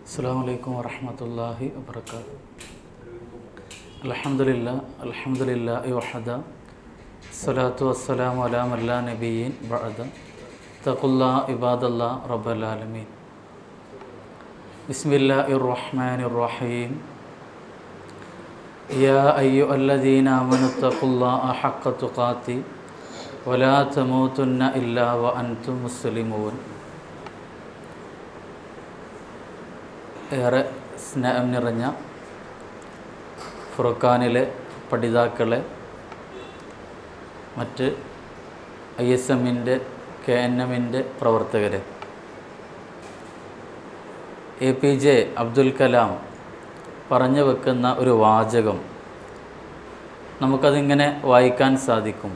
അസ്സാം വലൈക്കും വറഹമത്തല്ലാഹി വബർക്കാത്തു അലഹമുല്ല അലഹമുല്ല വഹദ സ്വലാത്തു വസ്സലാം അലാം അല്ലാ നബീൻ ബഅദ തഖുല്ലാ ഇബാദല്ലാ റബ്ബലാലമീൻ ബിസ്മില്ലാ ഇർറഹ്മാൻ ഇർറഹീം യാ അയ്യു അല്ലദീന അമനുത്തഖുല്ലാ ഹഖ തുഖാത്തി വലാ തമൂതുന്ന ഇല്ലാ വ അൻതും മുസ്ലിമൂൻ ഏറെ സ്നേഹം നിറഞ്ഞ ഫുർഖാനിലെ പഠിതാക്കളെ മറ്റ് ഐ എസ് എമ്മിൻ്റെ കെ എൻ എമ്മിൻ്റെ പ്രവർത്തകരെ A P J Abdul Kalam പറഞ്ഞു വെക്കുന്ന ഒരു വാചകം നമുക്കതിങ്ങനെ വായിക്കാൻ സാധിക്കും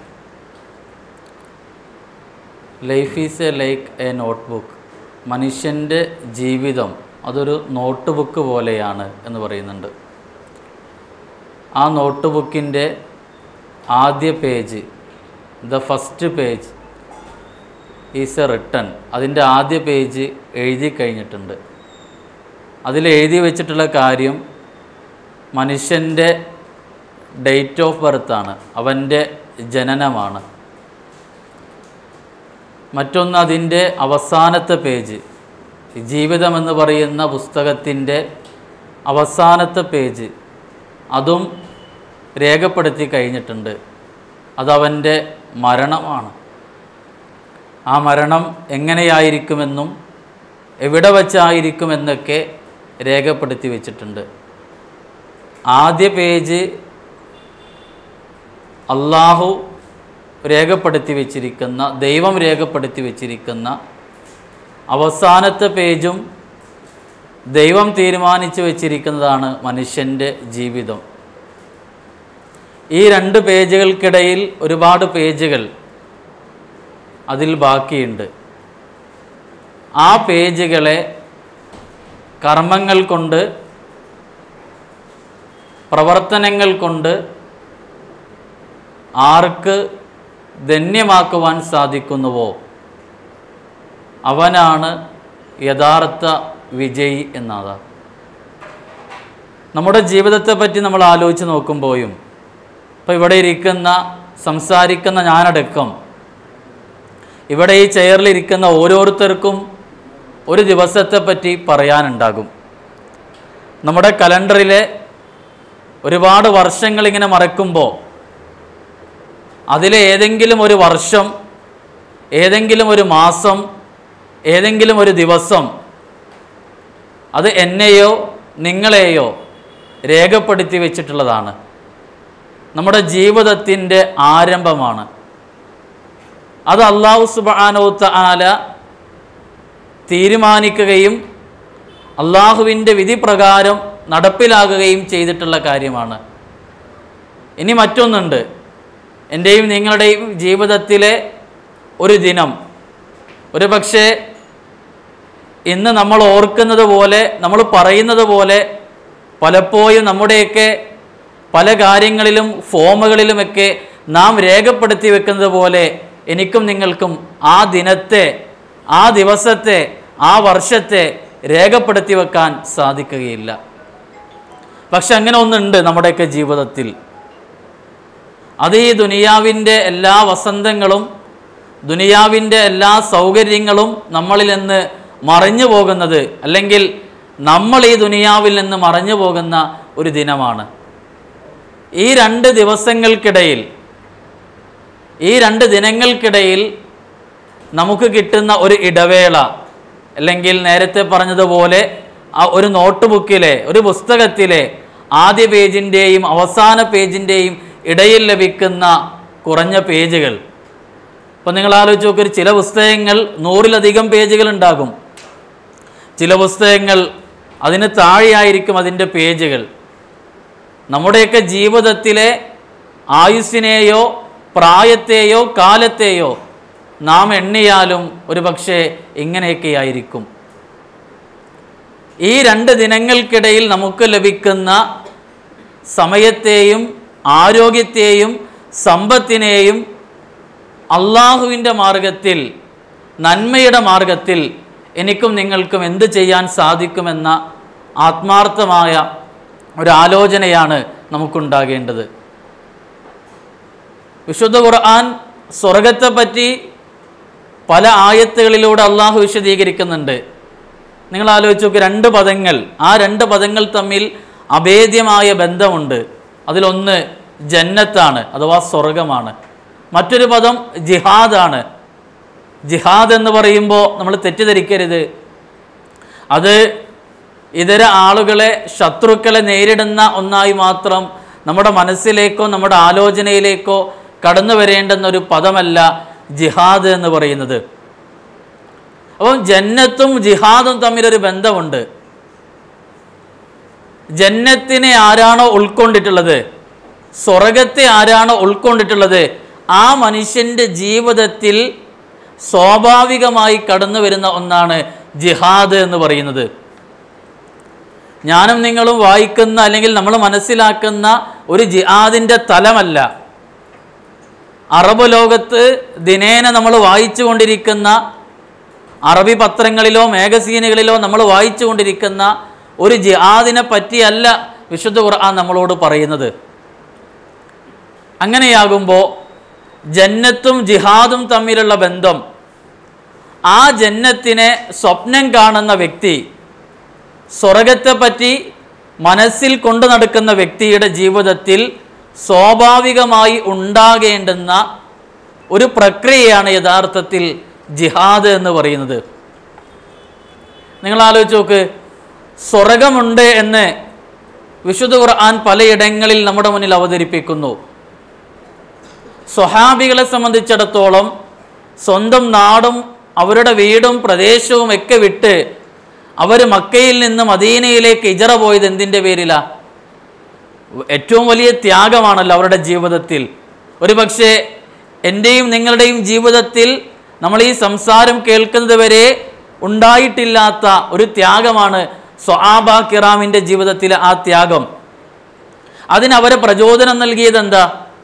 life is a like a notebook മനുഷ്യൻ്റെ ജീവിതം അതൊരു നോട്ട് ബുക്ക് പോലെയാണ് എന്ന് പറയുന്നുണ്ട് ആ നോട്ട് ബുക്കിൻ്റെ ആദ്യ page the first page is a written അതിൻ്റെ ആദ്യ പേജ് എഴുതി കഴിഞ്ഞിട്ടുണ്ട് അതിൽ എഴുതി വെച്ചിട്ടുള്ള കാര്യം മനുഷ്യൻ്റെ ഡേറ്റ് ഓഫ് ബർത്താണ് അവൻ്റെ ജനനമാണ് മറ്റൊന്ന് അതിൻ്റെ അവസാനത്തെ പേജ് ജീവിതം എന്ന് പറയുന്ന പുസ്തകത്തിൻ്റെ അവസാനത്തെ പേജ് അതും രേഖപ്പെടുത്തി കഴിഞ്ഞിട്ടുണ്ട് അതവൻ്റെ മരണമാണ് ആ മരണം എങ്ങനെയായിരിക്കുമെന്നും എവിടെ വച്ചായിരിക്കുമെന്നൊക്കെ രേഖപ്പെടുത്തി വെച്ചിട്ടുണ്ട് ആദ്യ പേജ് അള്ളാഹു രേഖപ്പെടുത്തി വെച്ചിരിക്കുന്ന ദൈവം രേഖപ്പെടുത്തി വെച്ചിരിക്കുന്ന അവസാനത്തെ പേജും ദൈവം തീരുമാനിച്ചു വെച്ചിരിക്കുന്നതാണ് മനുഷ്യൻ്റെ ജീവിതം ഈ രണ്ട് പേജുകൾക്കിടയിൽ ഒരുപാട് പേജുകൾ അതിൽ ബാക്കിയുണ്ട് ആ പേജുകളെ കർമ്മങ്ങൾ കൊണ്ട് പ്രവർത്തനങ്ങൾ കൊണ്ട് ആർക്ക് ധന്യമാക്കുവാൻ സാധിക്കുന്നുവോ അവനാണ് യഥാർത്ഥ വിജയി എന്നതാ നമ്മുടെ ജീവിതത്തെ പറ്റി നമ്മൾ ആലോചിച്ച് നോക്കുമ്പോഴും ഇപ്പോൾ ഇവിടെ ഇരിക്കുന്ന സംസാരിക്കുന്ന ഞാനടക്കം ഇവിടെ ഈ ചെയറിലിരിക്കുന്ന ഓരോരുത്തർക്കും ഒരു ദിവസത്തെ പറ്റി പറയാനുണ്ടാകും നമ്മുടെ കലണ്ടറിലെ ഒരുപാട് വർഷങ്ങളിങ്ങനെ മറക്കുമ്പോൾ അതിലെ ഏതെങ്കിലും ഒരു വർഷം ഏതെങ്കിലും ഒരു മാസം ഏതെങ്കിലും ഒരു ദിവസം അത് എന്നെയോ നിങ്ങളെയോ രേഖപ്പെടുത്തി വെച്ചിട്ടുള്ളതാണ് നമ്മുടെ ജീവിതത്തിൻ്റെ ആരംഭമാണ് അത് അള്ളാഹു സുബാനോത്ത ആല തീരുമാനിക്കുകയും അള്ളാഹുവിൻ്റെ വിധി പ്രകാരം നടപ്പിലാകുകയും ചെയ്തിട്ടുള്ള കാര്യമാണ് ഇനി മറ്റൊന്നുണ്ട് എൻ്റെയും നിങ്ങളുടെയും ജീവിതത്തിലെ ഒരു ദിനം ഒരു പക്ഷേ ഇന്ന് നമ്മൾ ഓർക്കുന്നത് പോലെ നമ്മൾ പറയുന്നത് പോലെ പലപ്പോഴും നമ്മുടെയൊക്കെ പല കാര്യങ്ങളിലും ഫോമുകളിലുമൊക്കെ നാം രേഖപ്പെടുത്തി വെക്കുന്നത് പോലെ എനിക്കും നിങ്ങൾക്കും ആ ദിനത്തെ ആ ദിവസത്തെ ആ വർഷത്തെ രേഖപ്പെടുത്തി വെക്കാൻ സാധിക്കുകയില്ല പക്ഷെ അങ്ങനെ ഒന്നുണ്ട് നമ്മുടെയൊക്കെ ജീവിതത്തിൽ അത് ഈ ദുനിയാവിൻ്റെ എല്ലാ വസന്തങ്ങളും ദുനിയാവിൻ്റെ എല്ലാ സൗകര്യങ്ങളും നമ്മളിൽ നിന്ന് മറഞ്ഞു പോകുന്നത് അല്ലെങ്കിൽ നമ്മൾ ഈ ദുനിയാവിൽ നിന്ന് മറഞ്ഞു പോകുന്ന ഒരു ദിനമാണ് ഈ രണ്ട് ദിവസങ്ങൾക്കിടയിൽ ഈ രണ്ട് ദിനങ്ങൾക്കിടയിൽ നമുക്ക് കിട്ടുന്ന ഒരു ഇടവേള അല്ലെങ്കിൽ നേരത്തെ പറഞ്ഞതുപോലെ ആ ഒരു നോട്ട് ബുക്കിലെ ഒരു പുസ്തകത്തിലെ ആദ്യ പേജിൻ്റെയും അവസാന പേജിൻ്റെയും ഇടയിൽ ലഭിക്കുന്ന കുറഞ്ഞ പേജുകൾ അപ്പോൾ നിങ്ങൾ ആലോചിച്ച് നോക്കൊരു ചില പുസ്തകങ്ങൾ നൂറിലധികം പേജുകൾ ഉണ്ടാകും ചില പുസ്തകങ്ങൾ അതിന് താഴെയായിരിക്കും അതിൻ്റെ പേജുകൾ നമ്മുടെയൊക്കെ ജീവിതത്തിലെ ആയുസ്സിനെയോ പ്രായത്തെയോ കാലത്തെയോ നാം എണ്ണിയാലും ഒരു പക്ഷേ ഇങ്ങനെയൊക്കെയായിരിക്കും ഈ രണ്ട് ദിനങ്ങൾക്കിടയിൽ നമുക്ക് ലഭിക്കുന്ന സമയത്തെയും ആരോഗ്യത്തെയും സമ്പത്തിനെയും അള്ളാഹുവിൻ്റെ മാർഗത്തിൽ നന്മയുടെ മാർഗത്തിൽ എനിക്കും നിങ്ങൾക്കും എന്ത് ചെയ്യാൻ സാധിക്കുമെന്ന ആത്മാർത്ഥമായ ഒരാലോചനയാണ് നമുക്കുണ്ടാകേണ്ടത് വിശുദ്ധ ഖുർആൻ സ്വർഗത്തെപ്പറ്റി പല ആയത്തുകളിലൂടെ അള്ളാഹു വിശദീകരിക്കുന്നുണ്ട് നിങ്ങൾ ആലോചിച്ച് നോക്ക് രണ്ട് പദങ്ങൾ ആ രണ്ട് പദങ്ങൾ തമ്മിൽ അഭേദ്യമായ ബന്ധമുണ്ട് അതിലൊന്ന് ജന്നത്താണ് അഥവാ സ്വർഗമാണ് മറ്റൊരു പദം ജിഹാദാണ് ജിഹാദ് എന്ന് പറയുമ്പോൾ നമ്മൾ തെറ്റിദ്ധരിക്കരുത് അത് ഇതര ആളുകളെ ശത്രുക്കളെ നേരിടുന്ന ഒന്നായി മാത്രം നമ്മുടെ മനസ്സിലേക്കോ നമ്മുടെ ആലോചനയിലേക്കോ കടന്നു വരേണ്ടുന്ന ഒരു പദമല്ല ജിഹാദ് എന്ന് പറയുന്നത് അപ്പം ജന്നത്തും ജിഹാദും തമ്മിലൊരു ബന്ധമുണ്ട് ജന്നത്തിനെ ആരാണോ ഉൾക്കൊണ്ടിട്ടുള്ളത് സ്വർഗത്തെ ആരാണോ ഉൾക്കൊണ്ടിട്ടുള്ളത് ആ മനുഷ്യൻ്റെ ജീവിതത്തിൽ സ്വാഭാവികമായി കടന്നു വരുന്ന ഒന്നാണ് ജിഹാദ് എന്ന് പറയുന്നത് ഞാനും നിങ്ങളും വായിക്കുന്ന അല്ലെങ്കിൽ നമ്മൾ മനസ്സിലാക്കുന്ന ഒരു ജിഹാദിൻ്റെ തലമല്ല അറബ് ലോകത്ത് ദിനേന നമ്മൾ വായിച്ചു കൊണ്ടിരിക്കുന്ന അറബി പത്രങ്ങളിലോ മാഗസീനുകളിലോ നമ്മൾ വായിച്ചു കൊണ്ടിരിക്കുന്ന ഒരു ജിഹാദിനെ പറ്റിയല്ല വിശുദ്ധ ഖുർആൻ നമ്മളോട് പറയുന്നത് അങ്ങനെയാകുമ്പോൾ ജന്നത്തും ജിഹാദും തമ്മിലുള്ള ബന്ധം ആ ജന്നത്തിനെ സ്വപ്നം കാണുന്ന വ്യക്തി സ്വർഗത്തെപ്പറ്റി മനസ്സിൽ കൊണ്ടു നടക്കുന്ന വ്യക്തിയുടെ ജീവിതത്തിൽ സ്വാഭാവികമായി ഉണ്ടാകേണ്ടുന്ന ഒരു പ്രക്രിയയാണ് യഥാർത്ഥത്തിൽ ജിഹാദ് എന്ന് പറയുന്നത് നിങ്ങൾ ആലോചിച്ച് നോക്ക് സ്വർഗമുണ്ട് എന്ന് വിശുദ്ധ ഖുർആൻ പലയിടങ്ങളിൽ നമ്മുടെ മുന്നിൽ അവതരിപ്പിക്കുന്നു സ്വഹാബികളെ സംബന്ധിച്ചിടത്തോളം സ്വന്തം നാടും അവരുടെ വീടും പ്രദേശവും ഒക്കെ വിട്ട് അവർ മക്കയിൽ നിന്ന് മദീനയിലേക്ക് ഇജറ പോയത് എന്തിൻ്റെ പേരിലാ ഏറ്റവും വലിയ ത്യാഗമാണല്ലോ അവരുടെ ജീവിതത്തിൽ ഒരു പക്ഷേ എൻ്റെയും നിങ്ങളുടെയും ജീവിതത്തിൽ നമ്മൾ ഈ സംസാരം കേൾക്കുന്നത് വരെ ഉണ്ടായിട്ടില്ലാത്ത ഒരു ത്യാഗമാണ് സ്വആബ കിറാമിൻ്റെ ജീവിതത്തിലെ ആ ത്യാഗം അതിന് അവരെ പ്രചോദനം നൽകിയത് എന്താ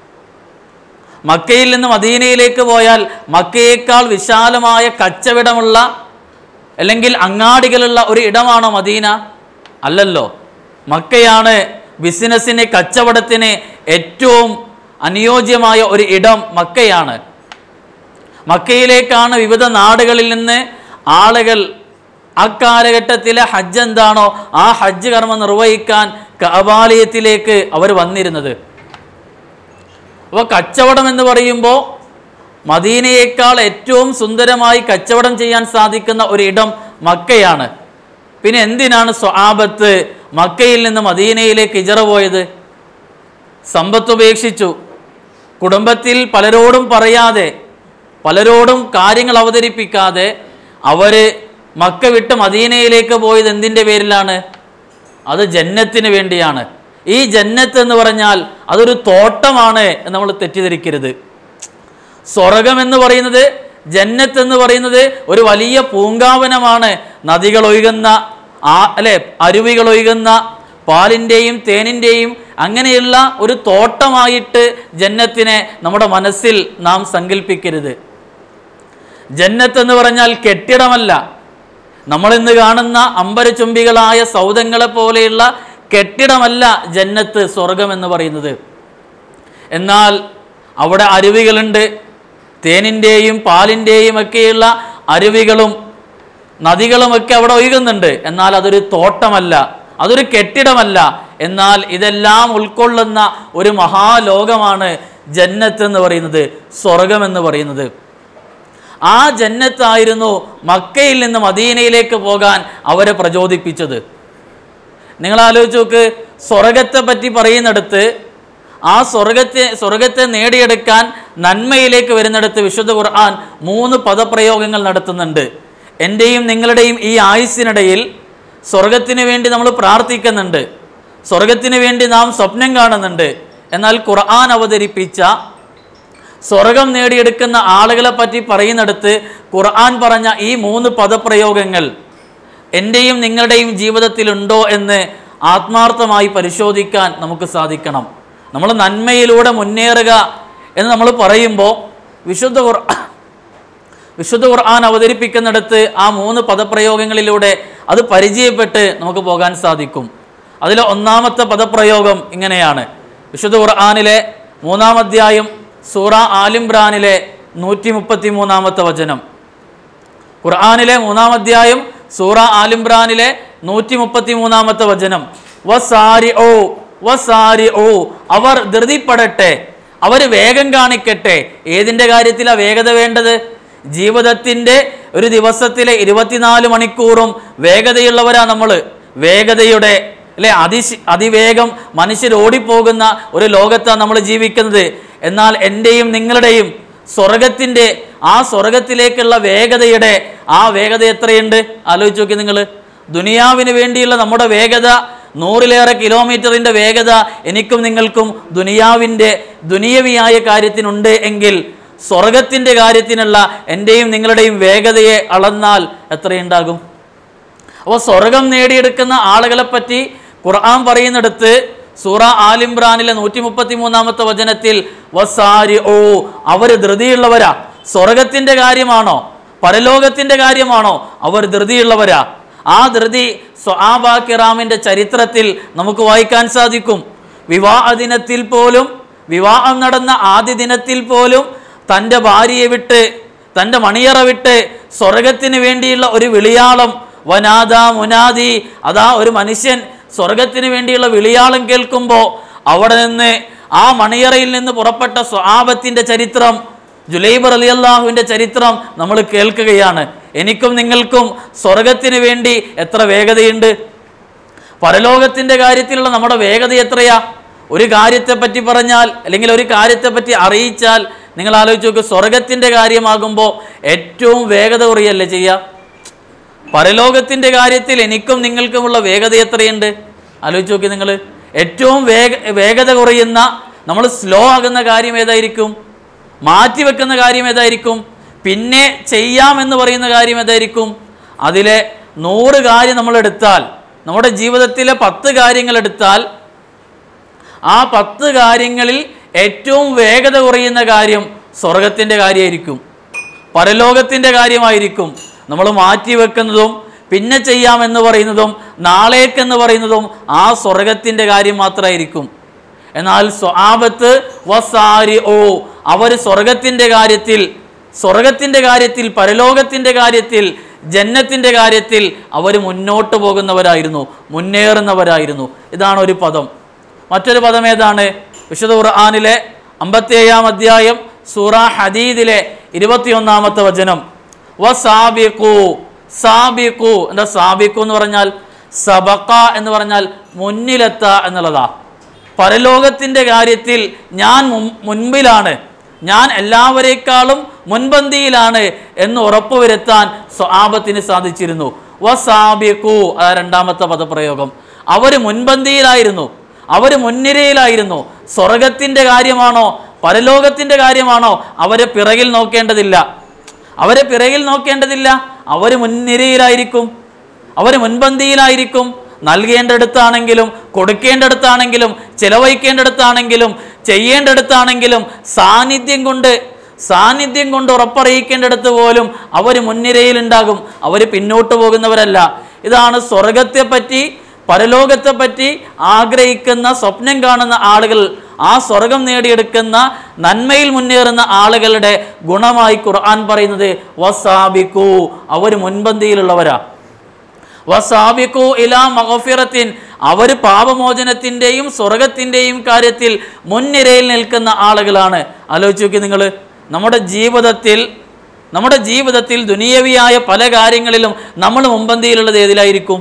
മക്കയിൽ നിന്ന് മദീനയിലേക്ക് പോയാൽ മക്കയേക്കാൾ വിശാലമായ കച്ചവടമുള്ള അല്ലെങ്കിൽ അങ്ങാടികളുള്ള ഒരു ഇടമാണോ മദീന അല്ലല്ലോ മക്കയാണ് ബിസിനസ്സിന് കച്ചവടത്തിന് ഏറ്റവും അനുയോജ്യമായ ഒരു ഇടം മക്കയാണ് മക്കയിലേക്കാണ് വിവിധ നാടുകളിൽ നിന്ന് ആളുകൾ അക്കാലഘട്ടത്തിലെ ഹജ്ജ് എന്താണോ ആ ഹജ്ജ് കർമ്മം നിർവഹിക്കാൻ കബാലയത്തിലേക്ക് അവർ വന്നിരുന്നത് അപ്പോൾ കച്ചവടം എന്ന് പറയുമ്പോൾ മദീനയേക്കാൾ ഏറ്റവും സുന്ദരമായി കച്ചവടം ചെയ്യാൻ സാധിക്കുന്ന ഒരിടം മക്കയാണ് പിന്നെ എന്തിനാണ് സ്വആബത്ത് മക്കയിൽ നിന്ന് മദീനയിലേക്ക് ഇജറ പോയത് സമ്പത്ത് ഉപേക്ഷിച്ചു കുടുംബത്തിൽ പലരോടും പറയാതെ പലരോടും കാര്യങ്ങൾ അവതരിപ്പിക്കാതെ അവർ മക്ക വിട്ട് മദീനയിലേക്ക് പോയത് എന്തിൻ്റെ പേരിലാണ് അത് ജന്നത്തിന് വേണ്ടിയാണ് ഈ ജന്നത്ത് എന്ന് പറഞ്ഞാൽ അതൊരു തോട്ടമാണ് എന്ന് നമ്മൾ തെറ്റിദ്ധരിക്കരുത് സ്വർഗം എന്ന് പറയുന്നത് ജന്നത്ത് എന്ന് പറയുന്നത് ഒരു വലിയ പൂങ്കാവനമാണ് നദികൾ ഒഴുകുന്ന ആ അല്ലെ അരുവികൾ ഒഴുകുന്ന പാലിൻ്റെയും തേനിൻ്റെയും അങ്ങനെയുള്ള ഒരു തോട്ടമായിട്ട് ജന്നത്തിനെ നമ്മുടെ മനസ്സിൽ നാം സങ്കല്പിക്കരുത് ജന്നത്ത് എന്ന് പറഞ്ഞാൽ കെട്ടിടമല്ല നമ്മളിന്ന് കാണുന്ന അമ്പരചുംബികളായ സൗധങ്ങളെ പോലെയുള്ള കെട്ടിടമല്ല ജന്നത്ത് സ്വർഗം എന്ന് പറയുന്നത് എന്നാൽ അവിടെ അരുവികളുണ്ട് തേനിൻ്റെയും പാലിൻ്റെയും ഒക്കെയുള്ള അരുവികളും നദികളുമൊക്കെ അവിടെ ഒഴുകുന്നുണ്ട് എന്നാൽ അതൊരു തോട്ടമല്ല അതൊരു കെട്ടിടമല്ല എന്നാൽ ഇതെല്ലാം ഉൾക്കൊള്ളുന്ന ഒരു മഹാലോകമാണ് ജന്നത്ത് എന്ന് പറയുന്നത് സ്വർഗം എന്ന് പറയുന്നത് ആ ജന്നത്തായിരുന്നു മക്കയിൽ നിന്ന് മദീനയിലേക്ക് പോകാൻ അവരെ പ്രചോദിപ്പിച്ചത് നിങ്ങൾ ആലോചിച്ച് നോക്ക് സ്വർഗത്തെ പറ്റി പറയുന്നിടത്ത് ആ സ്വർഗത്തെ സ്വർഗത്തെ നേടിയെടുക്കാൻ നന്മയിലേക്ക് വരുന്നിടത്ത് വിശുദ്ധ ഖുർആൻ മൂന്ന് പദപ്രയോഗങ്ങൾ നടത്തുന്നുണ്ട് എൻ്റെയും നിങ്ങളുടെയും ഈ ആയുസ്സിനിടയിൽ സ്വർഗത്തിന് വേണ്ടി നമ്മൾ പ്രാർത്ഥിക്കുന്നുണ്ട് സ്വർഗത്തിന് വേണ്ടി നാം സ്വപ്നം കാണുന്നുണ്ട് എന്നാൽ ഖുർആൻ അവതരിപ്പിച്ച സ്വർഗം നേടിയെടുക്കുന്ന ആളുകളെ പറ്റി പറയുന്നിടത്ത് ഖുർആൻ പറഞ്ഞ ഈ മൂന്ന് പദപ്രയോഗങ്ങൾ എൻ്റെയും നിങ്ങളുടെയും ജീവിതത്തിലുണ്ടോ എന്ന് ആത്മാർത്ഥമായി പരിശോധിക്കാൻ നമുക്ക് സാധിക്കണം നമ്മൾ നന്മയിലൂടെ മുന്നേറുക എന്ന് നമ്മൾ പറയുമ്പോൾ വിശുദ്ധ ഖുർ വിശുദ്ധ ഖുർആൻ അവതരിപ്പിക്കുന്നിടത്ത് ആ മൂന്ന് പദപ്രയോഗങ്ങളിലൂടെ അത് പരിചയപ്പെട്ട് നമുക്ക് പോകാൻ സാധിക്കും അതിലെ ഒന്നാമത്തെ പദപ്രയോഗം ഇങ്ങനെയാണ് വിശുദ്ധ ഖുർആനിലെ മൂന്നാം അധ്യായം സൂറ ആലിംബ്രാനിലെ നൂറ്റി മുപ്പത്തി മൂന്നാമത്തെ വചനം ഖുർആനിലെ മൂന്നാം അധ്യായം സൂറ ആലിംബ്രാനിലെ നൂറ്റി മുപ്പത്തി മൂന്നാമത്തെ വചനം വസാരി ഓ വസാരി ഓ അവർ ധൃതിപ്പെടട്ടെ അവർ വേഗം കാണിക്കട്ടെ ഏതിൻ്റെ കാര്യത്തിലാണ് വേഗത വേണ്ടത് ജീവിതത്തിൻ്റെ ഒരു ദിവസത്തിലെ ഇരുപത്തിനാല് മണിക്കൂറും വേഗതയുള്ളവരാ നമ്മൾ വേഗതയുടെ അല്ലെ അതി അതിവേഗം മനുഷ്യർ ഓടിപ്പോകുന്ന ഒരു ലോകത്താണ് നമ്മൾ ജീവിക്കുന്നത് എന്നാൽ എൻ്റെയും നിങ്ങളുടെയും സ്വർഗത്തിൻ്റെ ആ സ്വർഗത്തിലേക്കുള്ള വേഗതയുടെ ആ വേഗത എത്രയുണ്ട് ആലോചിച്ച് നോക്കി നിങ്ങൾ ദുനിയാവിന് വേണ്ടിയുള്ള നമ്മുടെ വേഗത നൂറിലേറെ കിലോമീറ്ററിൻ്റെ വേഗത എനിക്കും നിങ്ങൾക്കും ദുനിയാവിൻ്റെ ദുനിയവിയായ കാര്യത്തിനുണ്ട് എങ്കിൽ സ്വർഗത്തിൻ്റെ കാര്യത്തിനുള്ള എൻ്റെയും നിങ്ങളുടെയും വേഗതയെ അളന്നാൽ എത്രയുണ്ടാകും അപ്പോൾ സ്വർഗം നേടിയെടുക്കുന്ന ആളുകളെ പറ്റി ഖുർആൻ പറയുന്നിടത്ത് സൂറ ആലിംബ്രാനിലെ നൂറ്റി മുപ്പത്തി മൂന്നാമത്തെ വചനത്തിൽ വസാരി ഓ അവര് ധൃതിയുള്ളവരാ സ്വർഗത്തിന്റെ കാര്യമാണോ പരലോകത്തിന്റെ കാര്യമാണോ അവർ ധൃതിയുള്ളവരാ ആ ധൃതി സ്വആബാക്കിറാമിന്റെ ചരിത്രത്തിൽ നമുക്ക് വായിക്കാൻ സാധിക്കും വിവാഹ ദിനത്തിൽ പോലും വിവാഹം നടന്ന ആദ്യ ദിനത്തിൽ പോലും തൻ്റെ ഭാര്യയെ വിട്ട് തൻ്റെ മണിയറ വിട്ട് സ്വർഗത്തിന് വേണ്ടിയുള്ള ഒരു വിളിയാളം വനാദ മുനാദി അതാ ഒരു മനുഷ്യൻ സ്വർഗത്തിന് വേണ്ടിയുള്ള വിളിയാളം കേൾക്കുമ്പോൾ അവിടെ നിന്ന് ആ മണിയറയിൽ നിന്ന് പുറപ്പെട്ട സ്വആബത്തിൻ്റെ ചരിത്രം ജുലൈബർ അലി അള്ളാഹുവിൻ്റെ ചരിത്രം നമ്മൾ കേൾക്കുകയാണ് എനിക്കും നിങ്ങൾക്കും സ്വർഗത്തിന് വേണ്ടി എത്ര വേഗതയുണ്ട് പരലോകത്തിൻ്റെ കാര്യത്തിലുള്ള നമ്മുടെ വേഗത എത്രയാ ഒരു കാര്യത്തെ പറ്റി പറഞ്ഞാൽ അല്ലെങ്കിൽ ഒരു കാര്യത്തെ പറ്റി അറിയിച്ചാൽ നിങ്ങൾ ആലോചിച്ച് നോക്ക് സ്വർഗത്തിൻ്റെ കാര്യമാകുമ്പോൾ ഏറ്റവും വേഗത കുറയല്ലേ ചെയ്യുക പരലോകത്തിൻ്റെ കാര്യത്തിൽ എനിക്കും നിങ്ങൾക്കുമുള്ള വേഗത എത്രയുണ്ട് ആലോചിച്ച് നോക്കി നിങ്ങൾ ഏറ്റവും വേഗ വേഗത കുറയുന്ന നമ്മൾ സ്ലോ ആകുന്ന കാര്യം ഏതായിരിക്കും മാറ്റിവെക്കുന്ന കാര്യം ഏതായിരിക്കും പിന്നെ ചെയ്യാമെന്ന് പറയുന്ന കാര്യം ഏതായിരിക്കും അതിലെ നൂറ് കാര്യം നമ്മൾ എടുത്താൽ നമ്മുടെ ജീവിതത്തിലെ പത്ത് കാര്യങ്ങൾ എടുത്താൽ ആ പത്ത് കാര്യങ്ങളിൽ ഏറ്റവും വേഗത കുറയുന്ന കാര്യം സ്വർഗത്തിൻ്റെ കാര്യമായിരിക്കും പരലോകത്തിൻ്റെ കാര്യമായിരിക്കും നമ്മൾ മാറ്റിവെക്കുന്നതും പിന്നെ ചെയ്യാമെന്ന് പറയുന്നതും നാളേക്കെന്ന് പറയുന്നതും ആ സ്വർഗത്തിൻ്റെ കാര്യം മാത്രമായിരിക്കും എന്നാൽ സ്വആബത്ത് വസാരി ഓ അവർ സ്വർഗത്തിൻ്റെ കാര്യത്തിൽ സ്വർഗത്തിൻ്റെ കാര്യത്തിൽ പരലോകത്തിൻ്റെ കാര്യത്തിൽ ജന്നത്തിൻ്റെ കാര്യത്തിൽ അവർ മുന്നോട്ട് പോകുന്നവരായിരുന്നു മുന്നേറുന്നവരായിരുന്നു ഇതാണ് ഒരു പദം മറ്റൊരു പദം ഏതാണ് വിശുദ്ധ ഖുർആാനിലെ അമ്പത്തിയേഴാം അധ്യായം സൂറ ഹദീദിലെ ഇരുപത്തിയൊന്നാമത്തെ വചനം വസാബിഖു സാബിഖു എന്താ സാബിഖു എന്ന് പറഞ്ഞാൽ സബക്ക എന്ന് പറഞ്ഞാൽ മുന്നിലെത്ത എന്നുള്ളതാ പരലോകത്തിൻ്റെ കാര്യത്തിൽ ഞാൻ മുൻ- മുൻപിലാണ് ഞാൻ എല്ലാവരേക്കാളും മുൻപന്തിയിലാണ് എന്ന് ഉറപ്പുവരുത്താൻ സ്വആബത്തിന് സാധിച്ചിരുന്നു വസാബിഖു ആ രണ്ടാമത്തെ പദപ്രയോഗം അവർ മുൻപന്തിയിലായിരുന്നു അവർ മുൻനിരയിലായിരുന്നു സ്വർഗത്തിൻ്റെ കാര്യമാണോ പരലോകത്തിൻ്റെ കാര്യമാണോ അവരെ പിറകിൽ നോക്കേണ്ടതില്ല അവരെ പിറകിൽ നോക്കേണ്ടതില്ല അവർ മുൻനിരയിലായിരിക്കും അവർ മുൻപന്തിയിലായിരിക്കും നൽകേണ്ടടുത്താണെങ്കിലും കൊടുക്കേണ്ടടുത്താണെങ്കിലും ചെലവഴിക്കേണ്ടടുത്താണെങ്കിലും ചെയ്യേണ്ടടുത്താണെങ്കിലും സാന്നിധ്യം കൊണ്ട് സാന്നിധ്യം കൊണ്ട് ഉറപ്പറിയിക്കേണ്ടടുത്ത് പോലും അവർ മുൻനിരയിലുണ്ടാകും അവർ പിന്നോട്ട് പോകുന്നവരല്ല ഇതാണ് സ്വർഗത്തെപ്പറ്റി പരലോകത്തെപ്പറ്റി ആഗ്രഹിക്കുന്ന സ്വപ്നം കാണുന്ന ആളുകൾ ആ സ്വർഗം നേടിയെടുക്കുന്ന നന്മയിൽ മുന്നേറുന്ന ആളുകളുടെ ഗുണമായി ഖുർആൻ പറയുന്നത് വസാബിക്കു അവർ മുൻപന്തിയിലുള്ളവരാ വസാബിക്കു ഇലാ മഗഫിറത്തിൻ അവർ പാപമോചനത്തിൻ്റെയും സ്വർഗത്തിൻ്റെയും കാര്യത്തിൽ മുൻനിരയിൽ നിൽക്കുന്ന ആളുകളാണ് ആലോചിച്ച് നോക്കി നിങ്ങൾ നമ്മുടെ ജീവിതത്തിൽ നമ്മുടെ ജീവിതത്തിൽ ദുനിയവിയായ പല കാര്യങ്ങളിലും നമ്മൾ മുൻപന്തിയിലുള്ളത് ഏതിലായിരിക്കും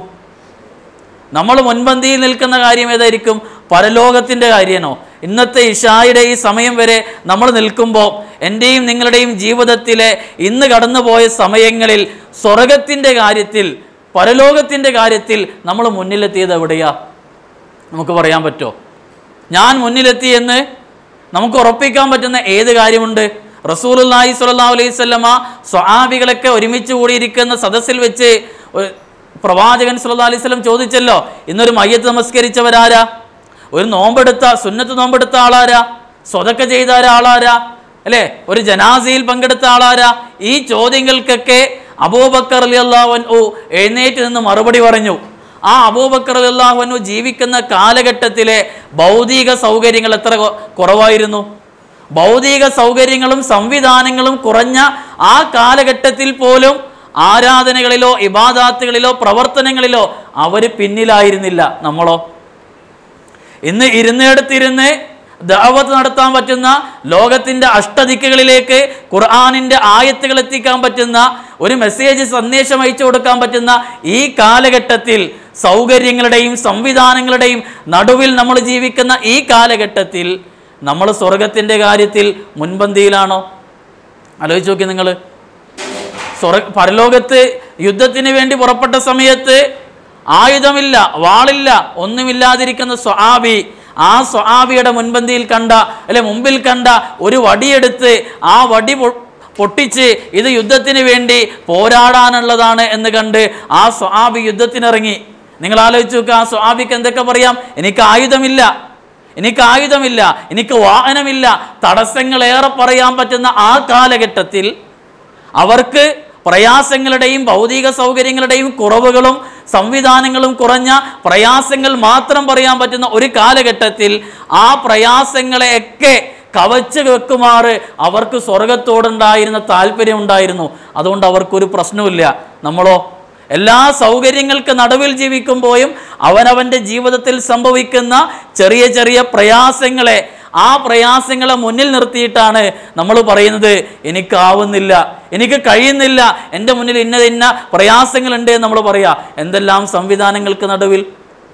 നമ്മൾ മുൻപന്തിയിൽ നിൽക്കുന്ന കാര്യം ഏതായിരിക്കും പരലോകത്തിൻ്റെ കാര്യമാണോ ഇന്നത്തെ ഇഷായുടെ ഈ സമയം വരെ നമ്മൾ നിൽക്കുമ്പോൾ എൻ്റെയും നിങ്ങളുടെയും ജീവിതത്തിലെ ഇന്ന് കടന്നുപോയ സമയങ്ങളിൽ സ്വർഗത്തിൻ്റെ കാര്യത്തിൽ പരലോകത്തിൻ്റെ കാര്യത്തിൽ നമ്മൾ മുന്നിലെത്തിയത് എവിടെയാ നമുക്ക് പറയാൻ പറ്റുമോ ഞാൻ മുന്നിലെത്തി എന്ന് നമുക്ക് ഉറപ്പിക്കാൻ പറ്റുന്ന ഏത് കാര്യമുണ്ട് റസൂലുല്ലാഹി സ്വല്ലല്ലാഹു അലൈഹി വസല്ലമ സ്വഹാബികളൊക്കെ ഒരുമിച്ച് കൂടിയിരിക്കുന്ന സദസ്സിൽ വെച്ച് ഒരു പ്രവാചകൻ സല്ലല്ലാഹു അലൈഹി വസല്ലം ചോദിച്ചല്ലോ ഇന്നൊരു മയ്യത്ത് നമസ്കരിച്ചവരാരാ ഒരു നോമ്പെടുത്ത സുന്നത്ത് നോമ്പെടുത്ത ആളാരാ സ്വതക്ക ചെയ്ത ആളാരാ അല്ലേ ഒരു ജനാസയിൽ പങ്കെടുത്ത ആളാരാ ഈ ചോദ്യങ്ങൾക്കൊക്കെ അബൂബക്കർ അലി അള്ളാഹുൻ ഓ എഴുന്നേറ്റ് നിന്ന് മറുപടി പറഞ്ഞു ആ അബൂബക്കർ അലി അള്ളാഹുനു ജീവിക്കുന്ന കാലഘട്ടത്തിലെ ഭൗതിക സൗകര്യങ്ങൾ എത്ര കൊ- കുറവായിരുന്നു ഭൗതിക സൗകര്യങ്ങളും സംവിധാനങ്ങളും കുറഞ്ഞ ആ കാലഘട്ടത്തിൽ പോലും ആരാധനകളിലോ ഇബാദാത്തുകളിലോ പ്രവർത്തനങ്ങളിലോ അവർ പിന്നിലായിരുന്നില്ല നമ്മളോ ഇന്ന് ഇരുന്നിടത്തിരുന്ന് ദാവത്ത് നടത്താൻ പറ്റുന്ന ലോകത്തിന്റെ അഷ്ടദിക്കുകളിലേക്ക് ഖുർആാനിന്റെ ആയത്തുകൾ എത്തിക്കാൻ പറ്റുന്ന ഒരു മെസ്സേജ് സന്ദേശം അയച്ചു കൊടുക്കാൻ പറ്റുന്ന ഈ കാലഘട്ടത്തിൽ സൗകര്യങ്ങളുടെയും സംവിധാനങ്ങളുടെയും നടുവിൽ നമ്മൾ ജീവിക്കുന്ന ഈ കാലഘട്ടത്തിൽ നമ്മൾ സ്വർഗത്തിന്റെ കാര്യത്തിൽ മുൻപന്തിയിലാണോ ആലോചിച്ച് നോക്കി നിങ്ങൾ സ്വർഗ പരലോകത്ത് യുദ്ധത്തിന് വേണ്ടി പുറപ്പെട്ട സമയത്ത് ആയുധമില്ല വാളില്ല ഒന്നുമില്ലാതിരിക്കുന്ന സ്വആബി ആ സ്വആബിയുടെ മുൻപന്തിയിൽ കണ്ട അല്ലെ മുമ്പിൽ കണ്ട ഒരു വടിയെടുത്ത് ആ വടി പൊ- പൊട്ടിച്ച് ഇത് യുദ്ധത്തിന് വേണ്ടി പോരാടാനുള്ളതാണ് എന്ന് കണ്ട് ആ സ്വആബി യുദ്ധത്തിനിറങ്ങി നിങ്ങൾ ആലോചിച്ച് നോക്കുക ആ സ്വആബിക്ക് എന്തൊക്കെ പറയാം എനിക്ക് ആയുധമില്ല എനിക്ക് ആയുധമില്ല എനിക്ക് വാഹനമില്ല തടസ്സങ്ങൾ ഏറെ പറയാൻ പറ്റുന്ന ആ കാലഘട്ടത്തിൽ അവർക്ക് പ്രയാസങ്ങളുടെയും ഭൗതിക സൗകര്യങ്ങളുടെയും കുറവുകളും സംവിധാനങ്ങളും കുറഞ്ഞ പ്രയാസങ്ങൾ മാത്രം പറയാൻ പറ്റുന്ന ഒരു കാലഘട്ടത്തിൽ ആ പ്രയാസങ്ങളെയൊക്കെ കവച്ച് വെക്കുമാറ് അവർക്ക് സ്വർഗത്തോടുണ്ടായിരുന്ന താല്പര്യം ഉണ്ടായിരുന്നു അതുകൊണ്ട് അവർക്കൊരു പ്രശ്നവുമില്ല നമ്മളോ എല്ലാ സൗകര്യങ്ങൾക്ക് നടുവിൽ ജീവിക്കുമ്പോഴും അവനവൻ്റെ ജീവിതത്തിൽ സംഭവിക്കുന്ന ചെറിയ ചെറിയ പ്രയാസങ്ങളെ ആ പ്രയാസങ്ങളെ മുന്നിൽ നിർത്തിയിട്ടാണ് നമ്മൾ പറയുന്നത് എനിക്കാവുന്നില്ല എനിക്ക് കഴിയുന്നില്ല എൻ്റെ മുന്നിൽ ഇന്ന ഇന്ന പ്രയാസങ്ങളുണ്ട് എന്ന് നമ്മൾ പറയാ എന്തെല്ലാം സംവിധാനങ്ങൾക്ക് നടുവിൽ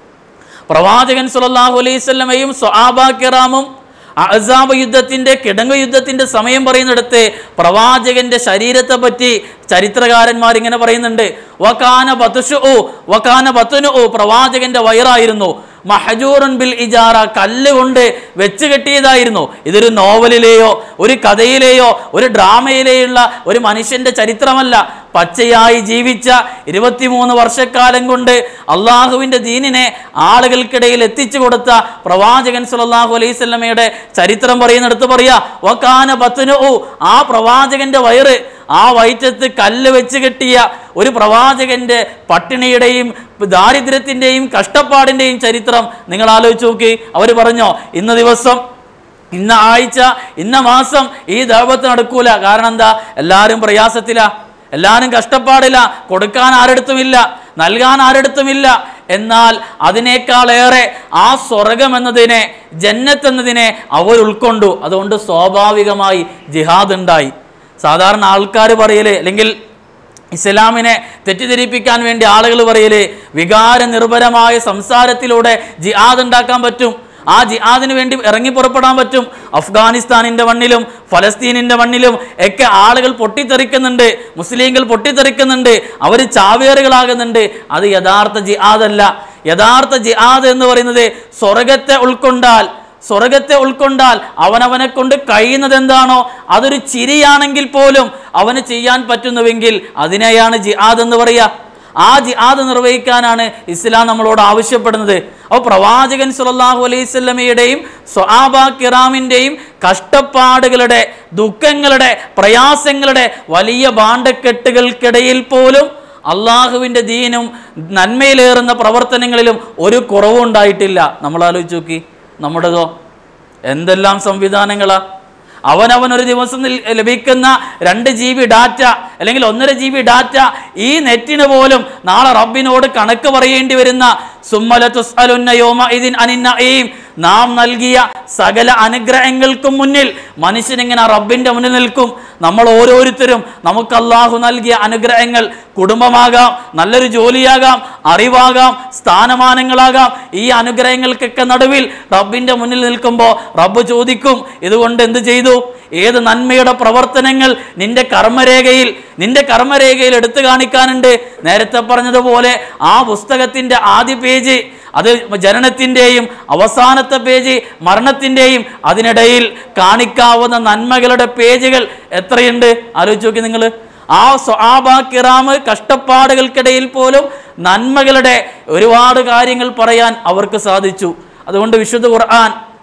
പ്രവാചകൻ സുല്ലല്ലാഹു അലൈഹി സ്വലമയും സ്വആബാക്കിറാമും അഹ്സാബ് യുദ്ധത്തിന്റെ കിടങ്ങ് യുദ്ധത്തിന്റെ സമയം പറയുന്നിടത്ത് പ്രവാചകന്റെ ശരീരത്തെ പറ്റി ചരിത്രകാരന്മാർ ഇങ്ങനെ പറയുന്നുണ്ട് വക്കാന ബത്തുഷു വക്കാന ബത്തുനു പ്രവാചകന്റെ വയറായിരുന്നു മഹജൂറൻ ബിൽ ഇജാറ കല്ലുകൊണ്ട് വെച്ച് കെട്ടിയതായിരുന്നു ഇതൊരു നോവലിലെയോ ഒരു കഥയിലെയോ ഒരു ഡ്രാമയിലെയുള്ള ഒരു മനുഷ്യന്റെ ചരിത്രമല്ല പച്ചയായി ജീവിച്ച ഇരുപത്തിമൂന്ന് വർഷക്കാലം കൊണ്ട് അള്ളാഹുവിൻ്റെ ദീനിനെ ആളുകൾക്കിടയിൽ എത്തിച്ചു കൊടുത്ത പ്രവാചകൻ സല്ലല്ലാഹു അലൈഹി സ്വലമയുടെ ചരിത്രം പറയുന്നിടത്ത് പറയാ വക്കാന ബത്തുനു ആ പ്രവാചകന്റെ വയറ് ആ വയറ്റത്ത് കല്ല് വെച്ച് കെട്ടിയ ഒരു പ്രവാചകന്റെ പട്ടിണിയുടെയും ദാരിദ്ര്യത്തിൻ്റെയും കഷ്ടപ്പാടിൻ്റെയും ചരിത്രം നിങ്ങൾ ആലോചിച്ച് നോക്കി അവർ പറഞ്ഞോ ഇന്ന ദിവസം ഇന്ന ആഴ്ച ഇന്ന മാസം ഈ ദൈവത്ത് നടക്കൂല കാരണം എന്താ എല്ലാവരും പ്രയാസത്തിലാ എല്ലാവരും കഷ്ടപ്പാടില്ല കൊടുക്കാൻ ആരെടുത്തുമില്ല നൽകാൻ ആരെടുത്തുമില്ല എന്നാൽ അതിനേക്കാളേറെ ആ സ്വർഗം എന്നതിനെ ജന്നത്ത് എന്നതിനെ അവർ ഉൾക്കൊണ്ടു അതുകൊണ്ട് സ്വാഭാവികമായി ജിഹാദ് ഉണ്ടായി സാധാരണ ആൾക്കാർ പറയല് അല്ലെങ്കിൽ ഇസ്ലാമിനെ തെറ്റിദ്ധരിപ്പിക്കാൻ വേണ്ടി ആളുകൾ പറയല് വികാര നിർഭരമായ സംസാരത്തിലൂടെ ജിഹാദ് ഉണ്ടാക്കാൻ പറ്റും ആ ജിഹാദിന് വേണ്ടി ഇറങ്ങി പുറപ്പെടാൻ പറ്റും അഫ്ഗാനിസ്ഥാനിന്റെ മണ്ണിലും ഫലസ്തീനിന്റെ മണ്ണിലും ഒക്കെ ആളുകൾ പൊട്ടിത്തെറിക്കുന്നുണ്ട് മുസ്ലിങ്ങൾ പൊട്ടിത്തെറിക്കുന്നുണ്ട് അവർ ചാവേറുകളാകുന്നുണ്ട് അത് യഥാർത്ഥ ജിഹാദല്ല യഥാർത്ഥ ജിഹാദ് എന്ന് പറയുന്നത് സ്വർഗത്തെ ഉൾക്കൊണ്ടാൽ സ്വർഗത്തെ ഉൾക്കൊണ്ടാൽ അവനവനെ കൊണ്ട് കഴിയുന്നത് എന്താണോ അതൊരു ചിരിയാണെങ്കിൽ പോലും അവന് ചെയ്യാൻ പറ്റുന്നുവെങ്കിൽ അതിനെയാണ് ജിഹാദ് എന്ന് പറയുക ആ ജിഹാദ് നിർവഹിക്കാനാണ് ഇസ്ലാം നമ്മളോട് ആവശ്യപ്പെടുന്നത് അപ്പോൾ പ്രവാചകൻ സുല്ലല്ലാഹു അലൈഹി സ്വലമയുടെയും സ്വആബ കിറാമിൻ്റെയും കഷ്ടപ്പാടുകളുടെ ദുഃഖങ്ങളുടെ പ്രയാസങ്ങളുടെ വലിയ ഭാണ്ഡക്കെട്ടുകൾക്കിടയിൽ പോലും അള്ളാഹുവിൻ്റെ ദീനും നന്മയിലേറുന്ന പ്രവർത്തനങ്ങളിലും ഒരു കുറവും ഉണ്ടായിട്ടില്ല നമ്മൾ ആലോചിച്ച് നോക്കി നമ്മുടേതോ എന്തെല്ലാം സംവിധാനങ്ങളാ അവനവൻ ഒരു ദിവസം നിൽ- ലഭിക്കുന്ന രണ്ട് ജി ബി ഡാറ്റ അല്ലെങ്കിൽ ഒന്നര ജി ബി ഡാറ്റ ഈ നെറ്റിന് പോലും നാളെ റബ്ബിനോട് കണക്ക് പറയേണ്ടി വരുന്ന സുമ്മല തുസ്അലുന്ന യൗമ ഇദിൻ അനിൻ നഈം നാം നൽകിയ സകല അനുഗ്രഹങ്ങൾക്കും മുന്നിൽ മനുഷ്യനിങ്ങനെ റബ്ബിന്റെ മുന്നിൽ നിൽക്കും നമ്മൾ ഓരോരുത്തരും നമുക്ക് അള്ളാഹു നൽകിയ അനുഗ്രഹങ്ങൾ കുടുംബമാകാം നല്ലൊരു ജോലിയാകാം അറിവാകാം സ്ഥാനമാനങ്ങളാകാം ഈ അനുഗ്രഹങ്ങൾക്കൊക്കെ നടുവിൽ റബ്ബിന്റെ മുന്നിൽ നിൽക്കുമ്പോൾ റബ്ബ് ചോദിക്കും ഇതുകൊണ്ട് എന്ത് ചെയ്തു ഏത് നന്മയുടെ പ്രവർത്തനങ്ങൾ നിന്റെ കർമ്മരേഖയിൽ നിന്റെ കർമ്മരേഖയിൽ എടുത്തു കാണിക്കാനുണ്ട് നേരത്തെ പറഞ്ഞതുപോലെ ആ പുസ്തകത്തിന്റെ ആദ്യ പേജ് അത് ജനനത്തിൻ്റെയും അവസാനത്തെ പേജ് മരണത്തിൻ്റെയും അതിനിടയിൽ കാണിക്കാവുന്ന നന്മകളുടെ പേജുകൾ എത്രയുണ്ട് ആലോചിച്ച് നോക്കി നിങ്ങൾ ആ സ്വആബ കിറാമ് കഷ്ടപ്പാടുകൾക്കിടയിൽ പോലും നന്മകളുടെ ഒരുപാട് കാര്യങ്ങൾ പറയാൻ അവർക്ക് സാധിച്ചു അതുകൊണ്ട് വിശുദ്ധ ഖുർആൻ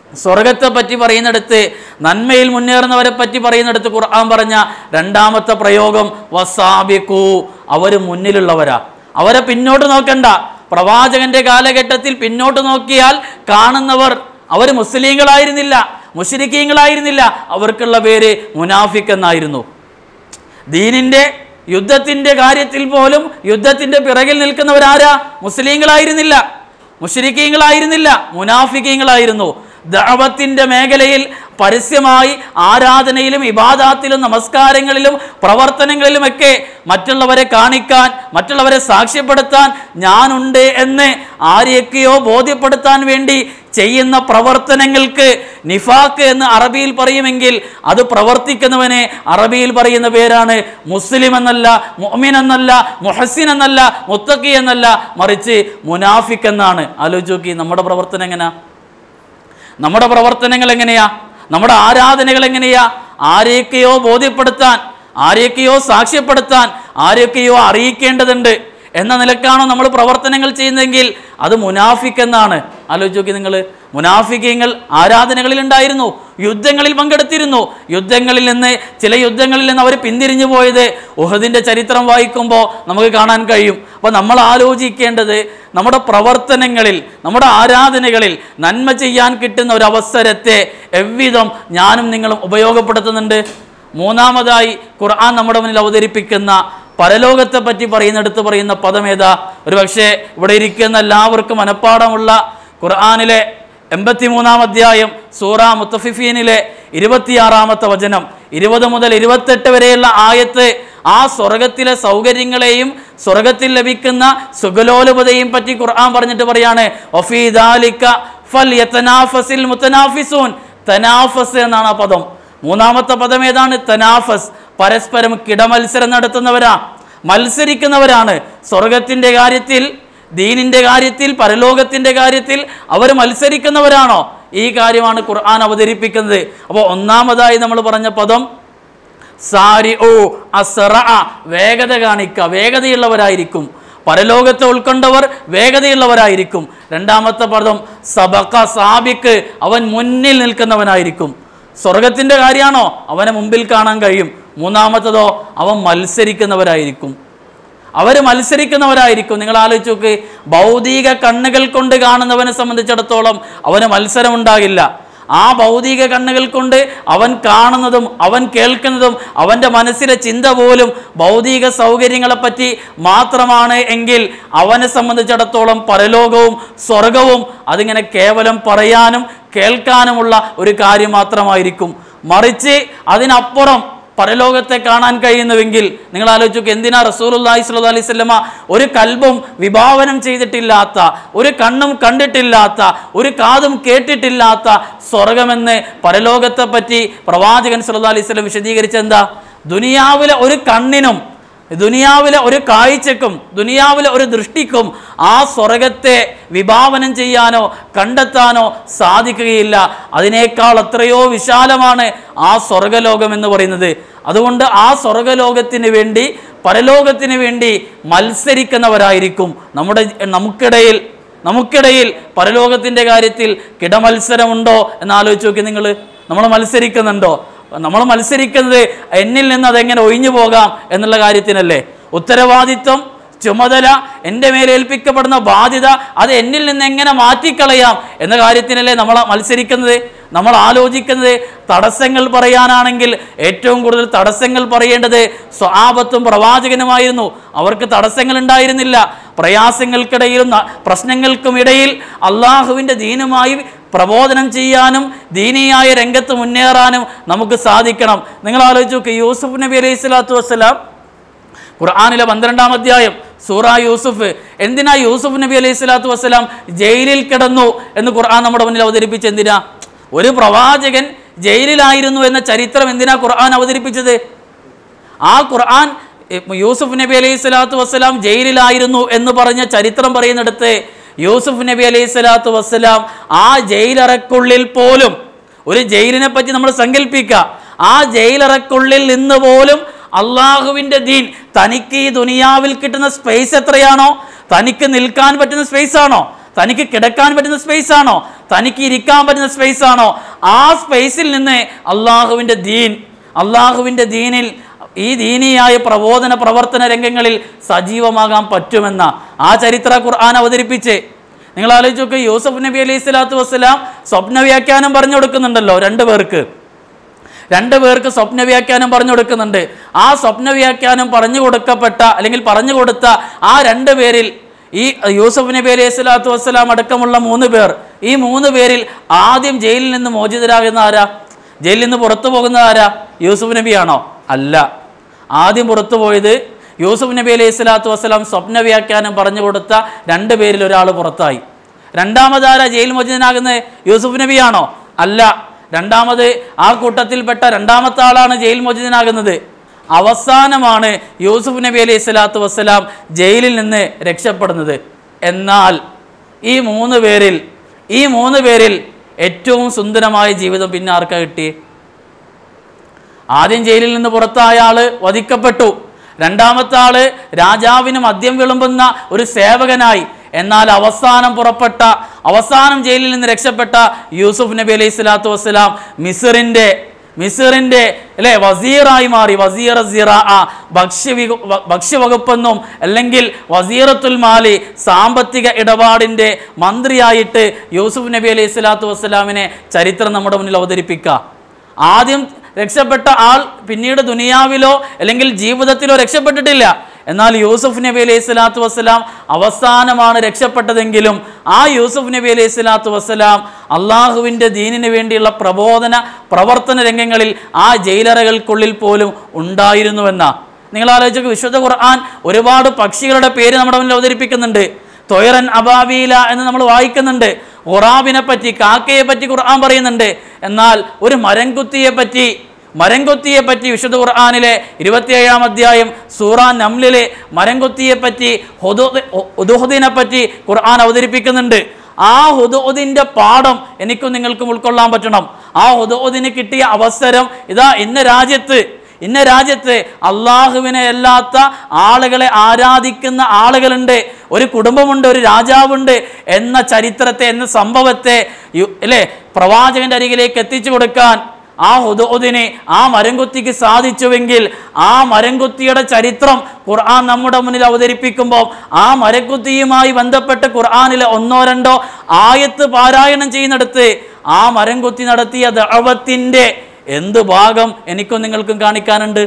സ്വർഗത്തെ പറ്റി പറയുന്നിടത്ത് നന്മയിൽ മുന്നേറുന്നവരെ പറ്റി പറയുന്നിടത്ത് ഖുർആൻ പറഞ്ഞ രണ്ടാമത്തെ പ്രയോഗം വസാബിക്കൂ അവർ മുന്നിലുള്ളവരാ അവരെ പിന്നോട്ട് നോക്കണ്ട പ്രവാചകന്റെ കാലഘട്ടത്തിൽ പിന്നോട്ട് നോക്കിയാൽ കാണുന്നവർ അവർ മുസ്ലിങ്ങളായിരുന്നില്ല മുസ്ലിക്കീങ്ങളായിരുന്നില്ല അവർക്കുള്ള പേര് മുനാഫിക് എന്നായിരുന്നു ദീനിന്റെ യുദ്ധത്തിന്റെ കാര്യത്തിൽ പോലും യുദ്ധത്തിന്റെ പിറകിൽ നിൽക്കുന്നവരാരാ മുസ്ലിങ്ങളായിരുന്നില്ല മുഷരിക്കീങ്ങളായിരുന്നില്ല മുനാഫിക്കീങ്ങളായിരുന്നു ദഅവത്തിന്റെ മേഖലയിൽ പരസ്യമായി ആരാധനയിലും ഇബാദാത്തിലും നമസ്കാരങ്ങളിലും പ്രവർത്തനങ്ങളിലുമൊക്കെ മറ്റുള്ളവരെ കാണിക്കാൻ മറ്റുള്ളവരെ സാക്ഷ്യപ്പെടുത്താൻ ഞാനുണ്ട് എന്ന് ആരെയൊക്കെയോ ബോധ്യപ്പെടുത്താൻ വേണ്ടി ചെയ്യുന്ന പ്രവർത്തനങ്ങൾക്ക് നിഫാക്ക് എന്ന് അറബിയിൽ പറയുമെങ്കിൽ അത് പ്രവർത്തിക്കുന്നവനെ അറബിയിൽ പറയുന്ന പേരാണ് മുസ്ലിം എന്നല്ല മുഅ്മിൻ എന്നല്ല മുഹസിൻ എന്നല്ല മുത്തക്കി എന്നല്ല മറിച്ച് മുനാഫിക് എന്നാണ് ആലോചിച്ച് നോക്കി നമ്മുടെ പ്രവർത്തനം എങ്ങനെയാ നമ്മുടെ പ്രവർത്തനങ്ങൾ എങ്ങനെയാ നമ്മുടെ ആരാധനകൾ എങ്ങനെയാ ആരെയൊക്കെയോ ബോധ്യപ്പെടുത്താൻ ആരെയൊക്കെയോ സാക്ഷ്യപ്പെടുത്താൻ ആരെയൊക്കെയോ അറിയിക്കേണ്ടതുണ്ട് എന്ന നിലക്കാണോ നമ്മൾ പ്രവർത്തനങ്ങൾ ചെയ്യുന്നതെങ്കിൽ അത് മുനാഫിക് എന്നാണ് ആലോചിച്ച് നോക്കി നിങ്ങൾ മുനാഫിക്കങ്ങൾ ആരാധനകളിൽ ഉണ്ടായിരുന്നു യുദ്ധങ്ങളിൽ പങ്കെടുത്തിരുന്നു യുദ്ധങ്ങളിൽ നിന്ന് ചില യുദ്ധങ്ങളിൽ നിന്ന് അവർ പിന്തിരിഞ്ഞു പോയത് ഉഹദിന്റെ ചരിത്രം വായിക്കുമ്പോൾ നമുക്ക് കാണാൻ കഴിയും അപ്പോൾ നമ്മൾ ആലോചിക്കേണ്ടത് നമ്മുടെ പ്രവർത്തനങ്ങളിൽ നമ്മുടെ ആരാധനകളിൽ നന്മ ചെയ്യാൻ കിട്ടുന്ന ഒരു അവസരത്തെ എவ்விധം ഞാനും നിങ്ങളും ഉപയോഗപ്പെടുത്തുന്നുണ്ട് മൂന്നാമതായി ഖുർആൻ നമ്മുടെ മുന്നിൽ അവതരിപ്പിക്കുന്ന പരലോകത്തെ പറ്റി പറയുന്നിടത്ത് പറയുന്ന പദം ഏതാ ഒരു പക്ഷേ ഇവിടെ ഇരിക്കുന്ന എല്ലാവർക്കും മനഃപ്പാടമുള്ള ഖുർആനിലെ എൺപത്തിമൂന്നാം അധ്യായം സൂറ മുത്തഫിഫീനിലെ ഇരുപത്തിയാറാമത്തെ വചനം ഇരുപത് മുതൽ ഇരുപത്തെട്ട് വരെയുള്ള ആയത്ത് ആ സ്വർഗത്തിലെ സൗകര്യങ്ങളെയും സ്വർഗത്തിൽ ലഭിക്കുന്ന സുഖലോലുപതയും പറ്റി ഖുർആൻ പറഞ്ഞിട്ട് പറയാണ് ഒഫീ ദാലിക ഫൽ യതനാഫസിൽ മുത്തനാഫിസൂൻ തനാഫസ് എന്നാണ് ആ പദം മൂന്നാമത്തെ പദം ഏതാണ് തനാഫസ് പരസ്പരം കിടമത്സരം നടത്തുന്നവരാ മത്സരിക്കുന്നവരാണ് സ്വർഗത്തിന്റെ കാര്യത്തിൽ ദീനിന്റെ കാര്യത്തിൽ പരലോകത്തിന്റെ കാര്യത്തിൽ അവർ മത്സരിക്കുന്നവരാണോ ഈ കാര്യമാണ് ഖുർആൻ അവതരിപ്പിക്കുന്നത് അപ്പോൾ ഒന്നാമതായി നമ്മൾ പറഞ്ഞ പദം സാരി ഓ അസറ വേഗത കാണിക്കുക വേഗതയുള്ളവരായിരിക്കും പരലോകത്തെ ഉൾക്കൊണ്ടവർ വേഗതയുള്ളവരായിരിക്കും രണ്ടാമത്തെ പദം സബക്ക സാബിക്ക് അവൻ മുന്നിൽ നിൽക്കുന്നവനായിരിക്കും സ്വർഗത്തിന്റെ കാര്യമാണോ അവനെ മുമ്പിൽ കാണാൻ കഴിയും മൂന്നാമത്തതോ അവൻ മത്സരിക്കുന്നവരായിരിക്കും അവർ മത്സരിക്കുന്നവരായിരിക്കും നിങ്ങൾ ആലോചിച്ച് നോക്ക് ഭൗതിക കണ്ണുകൾ കൊണ്ട് കാണുന്നവനെ സംബന്ധിച്ചിടത്തോളം അവന് മത്സരം ഉണ്ടാകില്ല ആ ഭൗതിക കണ്ണുകൾ കൊണ്ട് അവൻ കാണുന്നതും അവൻ കേൾക്കുന്നതും അവൻ്റെ മനസ്സിലെ ചിന്ത പോലും ഭൗതിക സൗകര്യങ്ങളെപ്പറ്റി മാത്രമാണ് എങ്കിൽ അവനെ സംബന്ധിച്ചിടത്തോളം പരലോകവും സ്വർഗവും അതിങ്ങനെ കേവലം പറയാനും കേൾക്കാനുമുള്ള ഒരു കാര്യം മാത്രമായിരിക്കും മറിച്ച് അതിനപ്പുറം പരലോകത്തെ കാണാൻ കഴിയുന്നുവെങ്കിൽ നിങ്ങൾ ആലോചിച്ചു എന്തിനാ റസൂലുല്ലാഹി സ്വല്ലല്ലാഹി അലൈഹി വസല്ലമ ഒരു കൽബും വിഭാവനം ചെയ്തിട്ടില്ലാത്ത ഒരു കണ്ണും കണ്ടിട്ടില്ലാത്ത ഒരു കാതും കേട്ടിട്ടില്ലാത്ത സ്വർഗമെന്ന് പരലോകത്തെ പറ്റി പ്രവാചകൻ സല്ലല്ലാഹി അലൈഹി വസല്ലം വിശദീകരിച്ചത് എന്താ ദുനിയാവിലെ ഒരു കണ്ണിനും ദുനിയാവിലെ ഒരു കാഴ്ചക്കും ദുനിയാവിലെ ഒരു ദൃഷ്ടിക്കും ആ സ്വർഗത്തെ വിഭാവനം ചെയ്യാനോ കണ്ടെത്താനോ സാധിക്കുകയില്ല അതിനേക്കാൾ എത്രയോ വിശാലമാണ് ആ സ്വർഗലോകം എന്ന് പറയുന്നത് അതുകൊണ്ട് ആ സ്വർഗലോകത്തിന് വേണ്ടി പരലോകത്തിന് വേണ്ടി മത്സരിക്കുന്നവരായിരിക്കും നമ്മുടെ നമുക്കിടയിൽ നമുക്കിടയിൽ പരലോകത്തിൻ്റെ കാര്യത്തിൽ കിടമത്സരമുണ്ടോ എന്ന് ആലോചിച്ച് നോക്കി നിങ്ങൾ നമ്മൾ മത്സരിക്കുന്നുണ്ടോ നമ്മൾ മത്സരിക്കുന്നത് എന്നിൽ നിന്ന് അതെങ്ങനെ ഒഴിഞ്ഞു പോകാം എന്നുള്ള കാര്യത്തിനല്ലേ ഉത്തരവാദിത്വം ചുമതല എൻ്റെ മേലെ ഏൽപ്പിക്കപ്പെടുന്ന ബാധ്യത അത് എന്നിൽ നിന്ന് എങ്ങനെ മാറ്റിക്കളയാം എന്ന കാര്യത്തിനല്ലേ നമ്മൾ മത്സരിക്കുന്നത് നമ്മൾ ആലോചിക്കുന്നത് തടസ്സങ്ങൾ പറയാനാണെങ്കിൽ ഏറ്റവും കൂടുതൽ തടസ്സങ്ങൾ പറയേണ്ടത് സ്വാപത്തും പ്രവാചകനുമായിരുന്നു അവർക്ക് തടസ്സങ്ങൾ ഉണ്ടായിരുന്നില്ല പ്രയാസങ്ങൾക്കിടയിലും ന- പ്രശ്നങ്ങൾക്കും ഇടയിൽ അള്ളാഹുവിൻ്റെ ദീനുമായി പ്രബോധനം ചെയ്യാനും ദീനിയായ രംഗത്ത് മുന്നേറാനും നമുക്ക് സാധിക്കണം നിങ്ങൾ ആലോചിച്ച് നോക്ക് യൂസുഫ് നബി അലൈഹി സ്വലാത്തു വസ്സലാം ഖുർആാനിലെ പന്ത്രണ്ടാം അധ്യായം സൂറ യൂസുഫ് എന്തിനാ യൂസുഫ് നബി അലൈഹി സ്വലാത്തു വസ്സലാം ജയിലിൽ കിടന്നു എന്ന് ഖുർആൻ നമ്മുടെ മുന്നിൽ അവതരിപ്പിച്ച് എന്തിനാ ഒരു പ്രവാചകൻ ജയിലിലായിരുന്നു എന്ന ചരിത്രം എന്തിനാ ഖുർആൻ അവതരിപ്പിച്ചത് ആ ഖുർആൻ എ, യൂസുഫ് നബി അലൈഹി സ്വലാത്തു വസ്സലാം ജയിലിലായിരുന്നു എന്ന് പറഞ്ഞ ചരിത്രം പറയുന്നിടത്ത് യൂസുഫ് നബി അലൈഹി സ്വലാത്തു വസ്സലാം ആ ജയിലറക്കുള്ളിൽ പോലും ഒരു ജയിലിനെ പറ്റി നമ്മൾ സങ്കല്പിക്കുക ആ ജയിലറക്കുള്ളിൽ നിന്ന് പോലും അള്ളാഹുവിൻ്റെ ദീൻ തനിക്ക് ഈ ദുനിയാവിൽ കിട്ടുന്ന സ്പേസ് എത്രയാണോ തനിക്ക് നിൽക്കാൻ പറ്റുന്ന സ്പേസ് ആണോ തനിക്ക് കിടക്കാൻ പറ്റുന്ന സ്പേസ് ആണോ തനിക്ക് ഇരിക്കാൻ പറ്റുന്ന സ്പേസ് ആണോ ആ സ്പേസിൽ നിന്ന് അള്ളാഹുവിൻ്റെ ദീൻ അള്ളാഹുവിൻ്റെ ദീനിൽ ഈ ദീനിയായ പ്രബോധന പ്രവർത്തന രംഗങ്ങളിൽ സജീവമാകാൻ പറ്റുമെന്ന ആ ചരിത്ര ഖുർആൻ അവതരിപ്പിച്ച് നിങ്ങൾ ആലോചിച്ച് നോക്കുക യൂസഫ് നബി അലൈഹി സ്വലാത്തു വസ്സലാം സ്വപ്ന വ്യാഖ്യാനം പറഞ്ഞു കൊടുക്കുന്നുണ്ടല്ലോ രണ്ടു പേർക്ക് രണ്ട് പേർക്ക് സ്വപ്ന വ്യാഖ്യാനം പറഞ്ഞു കൊടുക്കുന്നുണ്ട് ആ സ്വപ്ന വ്യാഖ്യാനം പറഞ്ഞു കൊടുക്കപ്പെട്ട അല്ലെങ്കിൽ പറഞ്ഞു കൊടുത്ത ആ രണ്ട് പേരിൽ ഈ യൂസഫ് നബി അലൈഹി സ്വലാത്തു വസ്സലാം അടക്കമുള്ള മൂന്ന് പേർ ഈ മൂന്ന് പേരിൽ ആദ്യം ജയിലിൽ നിന്ന് മോചിതരാകുന്ന ആരാ ജയിലിൽ നിന്ന് പുറത്തു പോകുന്നത് ആരാ യൂസുഫ് നബിയാണോ അല്ല ആദ്യം പുറത്തു പോയത് യൂസുഫ് നബി അലൈഹി സ്വലാത്തു വസ്സലാം സ്വപ്ന വ്യാഖ്യാനം പറഞ്ഞു കൊടുത്ത രണ്ട് പേരിൽ ഒരാൾ പുറത്തായി രണ്ടാമതാര ജയിൽ മോചിതനാകുന്നത് യൂസുഫ് നബിയാണോ അല്ല രണ്ടാമത് ആ കൂട്ടത്തിൽപ്പെട്ട രണ്ടാമത്തെ ആളാണ് ജയിൽ മോചിതനാകുന്നത് അവസാനമാണ് യൂസുഫ് നബി അലൈഹി സ്വലാത്തു വസ്സലാം ജയിലിൽ നിന്ന് രക്ഷപ്പെടുന്നത് എന്നാൽ ഈ മൂന്ന് പേരിൽ ഈ മൂന്ന് പേരിൽ ഏറ്റവും സുന്ദരമായ ജീവിതം പിന്നെ ആർക്കാ കിട്ടി ആദ്യം ജയിലിൽ നിന്ന് പുറത്തായ ആള് വധിക്കപ്പെട്ടു രണ്ടാമത്തെ ആള് രാജാവിന് മദ്യം വിളമ്പുന്ന ഒരു സേവകനായി എന്നാൽ അവസാനം പുറപ്പെട്ട അവസാനം ജയിലിൽ നിന്ന് രക്ഷപ്പെട്ട യൂസുഫ് നബി അലൈഹി സ്വലാത്തു വസ്സലാം മിസറിന്റെ മിസറിന്റെ അല്ലെ വസീറായി മാറി വസീർ ഭക്ഷ്യവികു വ- ഭക്ഷ്യവകുപ്പെന്നും അല്ലെങ്കിൽ വസീറത്തുൽ മാലി സാമ്പത്തിക ഇടപാടിന്റെ മന്ത്രിയായിട്ട് യൂസുഫ് നബി അലൈഹി സ്വലാത്തു വസ്സലാമിനെ ചരിത്രം നമ്മുടെ മുന്നിൽ അവതരിപ്പിക്കുക ആദ്യം രക്ഷപ്പെട്ട ആൾ പിന്നീട് ദുനിയാവിലോ അല്ലെങ്കിൽ ജീവിതത്തിലോ രക്ഷപ്പെട്ടിട്ടില്ല എന്നാൽ യൂസുഫ് നബി അലൈഹി സ്വലാത്തു വസ്സലാം അവസാനമാണ് രക്ഷപ്പെട്ടതെങ്കിലും ആ യൂസുഫ് നബി അലൈഹി സ്വലാത്തു വസ്സലാം അള്ളാഹുവിൻ്റെ ദീനിന് വേണ്ടിയുള്ള പ്രബോധന പ്രവർത്തന രംഗങ്ങളിൽ ആ ജയിലറകൾക്കുള്ളിൽ പോലും ഉണ്ടായിരുന്നുവെന്ന നിങ്ങൾ ആലോചിച്ച് വിശുദ്ധ ഖുർആൻ ഒരുപാട് പക്ഷികളുടെ പേര് നമ്മുടെ മുന്നിൽ അവതരിപ്പിക്കുന്നുണ്ട് തൊയറൻ അബാബീല എന്ന് നമ്മൾ വായിക്കുന്നുണ്ട് ഖുറാബിനെ പറ്റി കാക്കയെ പറ്റി ഖുർആൻ പറയുന്നുണ്ട് എന്നാൽ ഒരു മരംകുത്തിയെ പറ്റി മരംകൊത്തിയെ പറ്റി വിശുദ്ധ ഖുർആാനിലെ ഇരുപത്തിയേഴാം അധ്യായം സൂറ നംലിലെ മരംകൊത്തിയെ പറ്റി ഹുദുഹദിനെ പറ്റി ഖുർആൻ അവതരിപ്പിക്കുന്നുണ്ട് ആ ഹുദുദിന്റെ പാഠം എനിക്കും നിങ്ങൾക്കും ഉൾക്കൊള്ളാൻ പറ്റണം ആ ഹുദുദിന് കിട്ടിയ അവസരം ഇതാ ഇന്ന രാജ്യത്ത് ഇന്ന രാജ്യത്ത് അള്ളാഹുവിനെ അല്ലാത്ത ആളുകളെ ആരാധിക്കുന്ന ആളുകളുണ്ട് ഒരു കുടുംബമുണ്ട് ഒരു രാജാവുണ്ട് എന്ന ചരിത്രത്തെ എന്ന സംഭവത്തെ യു- അല്ലേ പ്രവാചകന്റെ അരികിലേക്ക് എത്തിച്ചു കൊടുക്കാൻ ആ ഹുദോദിനെ ആ മരംകുത്തിക്ക് സാധിച്ചുവെങ്കിൽ ആ മരംകുത്തിയുടെ ചരിത്രം ഖുർആൻ നമ്മുടെ മുന്നിൽ അവതരിപ്പിക്കുമ്പോൾ ആ മരംകുത്തിയുമായി ബന്ധപ്പെട്ട് ഖുർആനിലെ ഒന്നോ രണ്ടോ ആയത്ത് പാരായണം ചെയ്യുന്നിടത്ത് ആ മരംകുത്തി നടത്തിയ ദഅവത്തിന്റെ എന്ത് ഭാഗം എനിക്കും നിങ്ങൾക്കും കാണിക്കാനുണ്ട്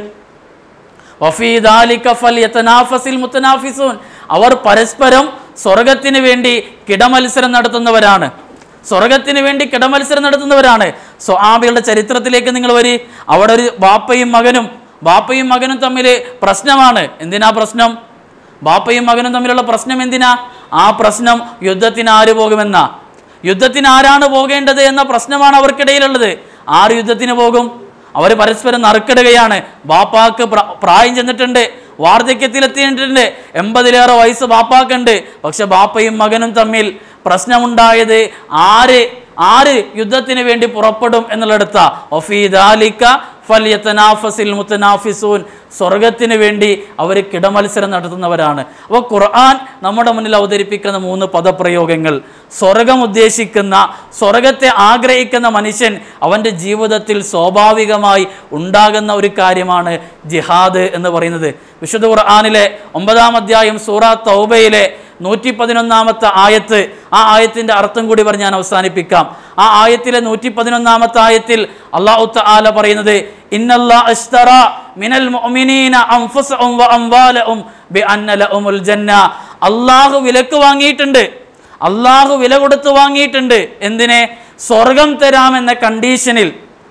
വഫീ ദാലിക ഫൽയതനാഫസിൽ മുത്തനാഫിസൂൻ അവർ പരസ്പരം സ്വർഗത്തിന് വേണ്ടി കിടമത്സരം നടത്തുന്നവരാണ് സ്വർഗത്തിന് വേണ്ടി കിടമത്സരം നടത്തുന്നവരാണ് സ്വഹാബികളുടെ ചരിത്രത്തിലേക്ക് നിങ്ങൾ വരി അവിടെ ഒരു ബാപ്പയും മകനും ബാപ്പയും മകനും തമ്മിൽ പ്രശ്നമാണ് എന്തിനാ പ്രശ്നം ബാപ്പയും മകനും തമ്മിലുള്ള പ്രശ്നം എന്തിനാ ആ പ്രശ്നം യുദ്ധത്തിന് ആര് പോകുമെന്ന യുദ്ധത്തിന് ആരാണ് പോകേണ്ടത് എന്ന പ്രശ്നമാണ് അവർക്കിടയിലുള്ളത് ആര് യുദ്ധത്തിന് പോകും അവർ പരസ്പരം നറുക്കിടുകയാണ് ബാപ്പാക്ക് പ്ര- പ്രായം ചെന്നിട്ടുണ്ട് വാർദ്ധക്യത്തിലെത്തിയിട്ടുണ്ട് എൺപതിലേറെ വയസ്സ് ബാപ്പാക്കുണ്ട് പക്ഷെ ബാപ്പയും മകനും തമ്മിൽ പ്രശ്നമുണ്ടായത് ആര് ആര് യുദ്ധത്തിന് വേണ്ടി പുറപ്പെടും എന്നുള്ളടുത്ത ഒഫീദാലിക്ക ഫല്യത്തനാഫസിൽ മുത്തനാഫിസൂൻ സ്വർഗത്തിന് വേണ്ടി അവർ കിടമത്സരം നടത്തുന്നവരാണ് അപ്പോൾ ഖുർആൻ നമ്മുടെ മുന്നിൽ അവതരിപ്പിക്കുന്ന മൂന്ന് പദപ്രയോഗങ്ങൾ സ്വർഗം ഉദ്ദേശിക്കുന്ന സ്വർഗത്തെ ആഗ്രഹിക്കുന്ന മനുഷ്യൻ അവൻ്റെ ജീവിതത്തിൽ സ്വാഭാവികമായി ഉണ്ടാകുന്ന ഒരു കാര്യമാണ് ജിഹാദ് എന്ന് പറയുന്നത് വിശുദ്ധ ഖുർആാനിലെ ഒമ്പതാം അധ്യായം സൂറ തൗബയിലെ നൂറ്റി പതിനൊന്നാമത്തെ ആയത്ത് ആ ആയത്തിന്റെ അർത്ഥം കൂടി പറഞ്ഞ് ഞാൻ അവസാനിപ്പിക്കാം ആ ആയത്തിലെ നൂറ്റി പതിനൊന്നാമത്തെ ആയത്തിൽ അള്ളാഹു തആല പറയുന്നത് ഇന്നല്ലാ അഷ്തറ മിനൽ മുഅ്മിനീന അൻഫുസഹും വ അംവാലഹും ബിഅന്ന ലഹുമുൽ ജന്ന അള്ളാഹു വിലക്ക് വാങ്ങിയിട്ടുണ്ട് അള്ളാഹു വില കൊടുത്ത് വാങ്ങിയിട്ടുണ്ട് എന്തിനെ സ്വർഗം തരാമെന്ന കണ്ടീഷനിൽ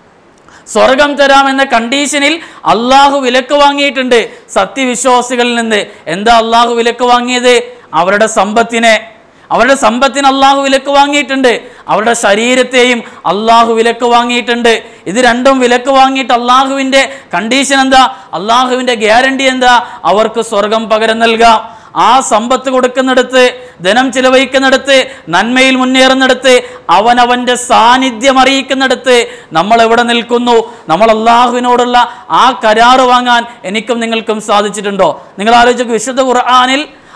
സ്വർഗം തരാമെന്ന കണ്ടീഷനിൽ അള്ളാഹു വിലക്ക് വാങ്ങിയിട്ടുണ്ട് സത്യവിശ്വാസികളിൽ നിന്ന് എന്താ അള്ളാഹു വിലക്ക് വാങ്ങിയത് അവരുടെ സമ്പത്തിനെ അവരുടെ സമ്പത്തിന് അള്ളാഹു വിലക്ക് വാങ്ങിയിട്ടുണ്ട് അവരുടെ ശരീരത്തെയും അള്ളാഹു വിലക്ക് വാങ്ങിയിട്ടുണ്ട് ഇത് രണ്ടും വിലക്ക് വാങ്ങിയിട്ട് അള്ളാഹുവിൻ്റെ കണ്ടീഷൻ എന്താ അള്ളാഹുവിൻ്റെ ഗ്യാരണ്ടി എന്താ അവർക്ക് സ്വർഗം പകരം നൽകാം ആ സമ്പത്ത് കൊടുക്കുന്നിടത്ത് ധനം ചിലവഴിക്കുന്നിടത്ത് നന്മയിൽ മുന്നേറുന്നിടത്ത് അവനവൻ്റെ സാന്നിധ്യം അറിയിക്കുന്നിടത്ത് നമ്മൾ എവിടെ നിൽക്കുന്നു നമ്മൾ അള്ളാഹുവിനോടുള്ള ആ കരാറ് വാങ്ങാൻ എനിക്കും നിങ്ങൾക്കും സാധിച്ചിട്ടുണ്ടോ നിങ്ങൾ ആലോചിച്ചു വിശുദ്ധ ഖുർആാനിൽ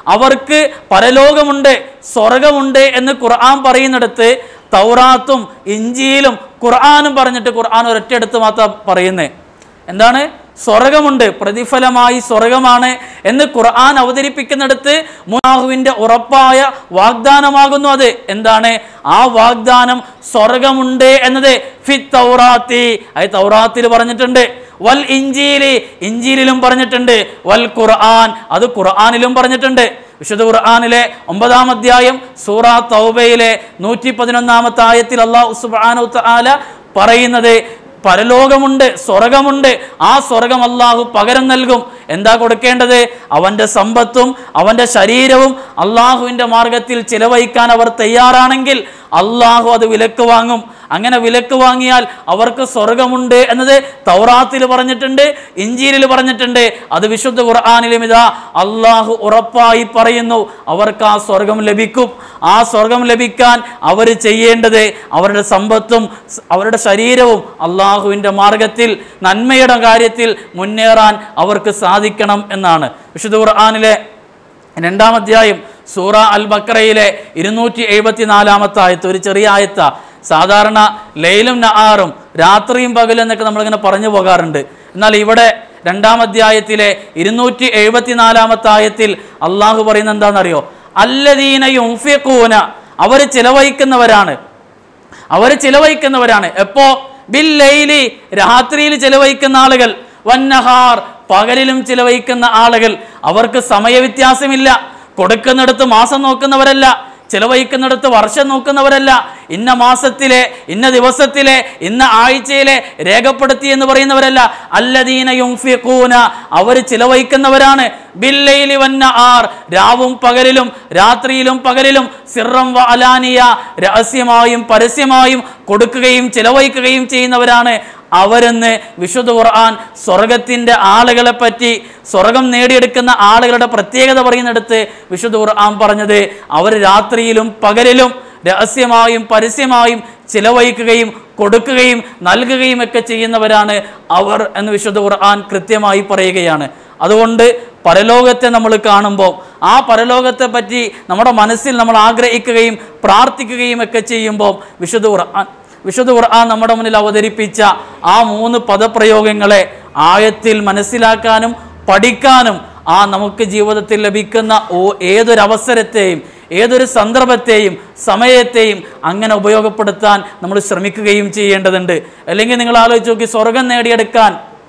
അവർക്ക് പരലോകമുണ്ട് സ്വർഗമുണ്ട് എന്ന് ഖുർആൻ പറയുന്നിടത്ത് തൗറാത്തും ഇഞ്ചിയിലും ഖുർആാനും പറഞ്ഞിട്ട് ഖുർആൻ ഒരൊറ്റയെടുത്ത് മാത്രം പറയുന്നേ എന്താണ് സ്വർഗമുണ്ട് പ്രതിഫലമായി സ്വർഗമാണ് എന്ന് ഖുർആൻ അവതരിപ്പിക്കുന്നിടത്ത് മുനാഹുവിൻ്റെ ഉറപ്പായ വാഗ്ദാനമാകുന്നു അത് എന്താണ് ആ വാഗ്ദാനം സ്വർഗമുണ്ട് എന്നത് ഫി തൗറാത്തി അത് തൗറാത്തിൽ പറഞ്ഞിട്ടുണ്ട് വൽ ഇഞ്ചീലി ഇഞ്ചീലിലും പറഞ്ഞിട്ടുണ്ട് വൽ ഖുർആൻ അത് ഖുർആനിലും പറഞ്ഞിട്ടുണ്ട് വിശുദ്ധ ഖുർആനിലെ ഒമ്പതാം അധ്യായം സൂറ തൗബയിലെ നൂറ്റി പതിനൊന്നാമത്തെ ആയത്തിൽ അള്ളാഹു സുബ്ഹാനഹു തആല പറയുന്നത് പരലോകമുണ്ട് സ്വർഗമുണ്ട് ആ സ്വർഗം അള്ളാഹു പകരം നൽകും എന്താ കൊടുക്കേണ്ടത് അവൻ്റെ സമ്പത്തും അവൻ്റെ ശരീരവും അള്ളാഹുവിൻ്റെ മാർഗത്തിൽ ചിലവഴിക്കാൻ അവർ തയ്യാറാണെങ്കിൽ അള്ളാഹു അത് വിലക്ക് വാങ്ങും അങ്ങനെ വിലക്ക് വാങ്ങിയാൽ അവർക്ക് സ്വർഗമുണ്ട് എന്നത് തൗറാത്തിൽ പറഞ്ഞിട്ടുണ്ട് ഇഞ്ചീലിൽ പറഞ്ഞിട്ടുണ്ട് അത് വിശുദ്ധ ഖുർആാനിലും ഇതാ അള്ളാഹു ഉറപ്പായി പറയുന്നു അവർക്ക് ആ സ്വർഗം ലഭിക്കും ആ സ്വർഗം ലഭിക്കാൻ അവർ ചെയ്യേണ്ടത് അവരുടെ സമ്പത്തും സ് അവരുടെ ശരീരവും അള്ളാഹുവിൻ്റെ മാർഗത്തിൽ നന്മയുടെ കാര്യത്തിൽ മുന്നേറാൻ അവർക്ക് സാധിക്കണം എന്നാണ് വിശുദ്ധ ഖുർആാനിലെ രണ്ടാം അധ്യായം സൂറ അൽ ബക്രയിലെ ഇരുന്നൂറ്റി എഴുപത്തി നാലാമത്തെ ആയത്ത് ഒരു ചെറിയ ആയത്ത സാധാരണ ലൈലും നആറും രാത്രിയും പകലും എന്നൊക്കെ നമ്മളിങ്ങനെ പറഞ്ഞു പോകാറുണ്ട് എന്നാൽ ഇവിടെ രണ്ടാം അധ്യായത്തിലെ ഇരുന്നൂറ്റി എഴുപത്തി നാലാമത്തെ ആയത്തിൽ അള്ളാഹു പറയുന്നത് എന്താണെന്നറിയോ അല്ലദീന യുംഫിഖൂന അവർ ചിലവഴിക്കുന്നവരാണ് അവർ ചിലവഴിക്കുന്നവരാണ് എപ്പോ ബിൽ ലൈലി രാത്രിയിൽ ചിലവഴിക്കുന്ന ആളുകൾ വന്നഹാർ പകലിലും ചിലവഴിക്കുന്ന ആളുകൾ അവർക്ക് സമയവ്യത്യാസമില്ല കൊടുക്കുന്നിടത്ത് മാസം നോക്കുന്നവരല്ല ചിലവഴിക്കുന്നിടത്ത് വർഷം നോക്കുന്നവരല്ല ഇന്ന മാസത്തിലെ ഇന്ന ദിവസത്തിലെ ഇന്ന ആഴ്ചയിലെ രേഖപ്പെടുത്തി എന്ന് പറയുന്നവരല്ല അല്ലദീന യുംഫിഖൂന അവർ ചിലവഴിക്കുന്നവരാണ് ബില്ലൈലി വന്ന ആർ രാവും പകലിലും രാത്രിയിലും പകലിലും സിറം വ അലാനിയ രഹസ്യമായും പരസ്യമായും കൊടുക്കുകയും ചിലവഴിക്കുകയും ചെയ്യുന്നവരാണ് അവരെന്ന് വിശുദ്ധ ഖുർആൻ സ്വർഗത്തിൻ്റെ ആളുകളെ പറ്റി സ്വർഗം നേടിയെടുക്കുന്ന ആളുകളുടെ പ്രത്യേകത പറയുന്നിടത്ത് വിശുദ്ധ ഖുർആൻ പറഞ്ഞത് അവർ രാത്രിയിലും പകലിലും രഹസ്യമായും പരസ്യമായും ചിലവഴിക്കുകയും കൊടുക്കുകയും നൽകുകയും ഒക്കെ ചെയ്യുന്നവരാണ് അവർ എന്ന് വിശുദ്ധ ഖുർആൻ കൃത്യമായി പറയുകയാണ് അതുകൊണ്ട് പരലോകത്തെ നമ്മൾ കാണുമ്പോൾ ആ പരലോകത്തെ പറ്റി നമ്മുടെ മനസ്സിൽ നമ്മൾ ആഗ്രഹിക്കുകയും പ്രാർത്ഥിക്കുകയും ഒക്കെ ചെയ്യുമ്പോൾ വിശുദ്ധ ഖുർആൻ വിശുദ്ധ ഖുർആൻ നമ്മുടെ മുന്നിൽ അവതരിപ്പിച്ച ആ മൂന്ന് പദപ്രയോഗങ്ങളെ ആയത്തിൽ മനസ്സിലാക്കാനും പഠിക്കാനും ആ നമുക്ക് ജീവിതത്തിൽ ലഭിക്കുന്ന ഓ ഏതൊരവസരത്തെയും ഏതൊരു സന്ദർഭത്തെയും സമയത്തെയും അങ്ങനെ ഉപയോഗപ്പെടുത്താൻ നമ്മൾ ശ്രമിക്കുകയും ചെയ്യേണ്ടതുണ്ട് അല്ലെങ്കിൽ നിങ്ങൾ ആലോചിച്ച് നോക്കി സ്വർഗം നേടിയെടുക്കാൻ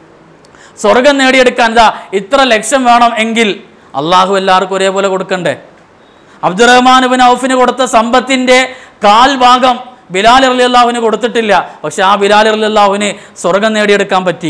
സ്വർഗം നേടിയെടുക്കാൻ ഇതാ ഇത്ര ലക്ഷം വേണം എങ്കിൽ അള്ളാഹു എല്ലാവർക്കും ഒരേപോലെ കൊടുക്കണ്ടേ അബ്ദുറഹ്മാൻ ബിൻ ഔഫിന് കൊടുത്ത സമ്പത്തിന്റെ കാൽ ഭാഗം ബിലാൽ അള്ളാഹുവിന് കൊടുത്തിട്ടില്ല പക്ഷെ ആ ബിലാൽ അള്ളാഹുവിന് സ്വർഗം നേടിയെടുക്കാൻ പറ്റി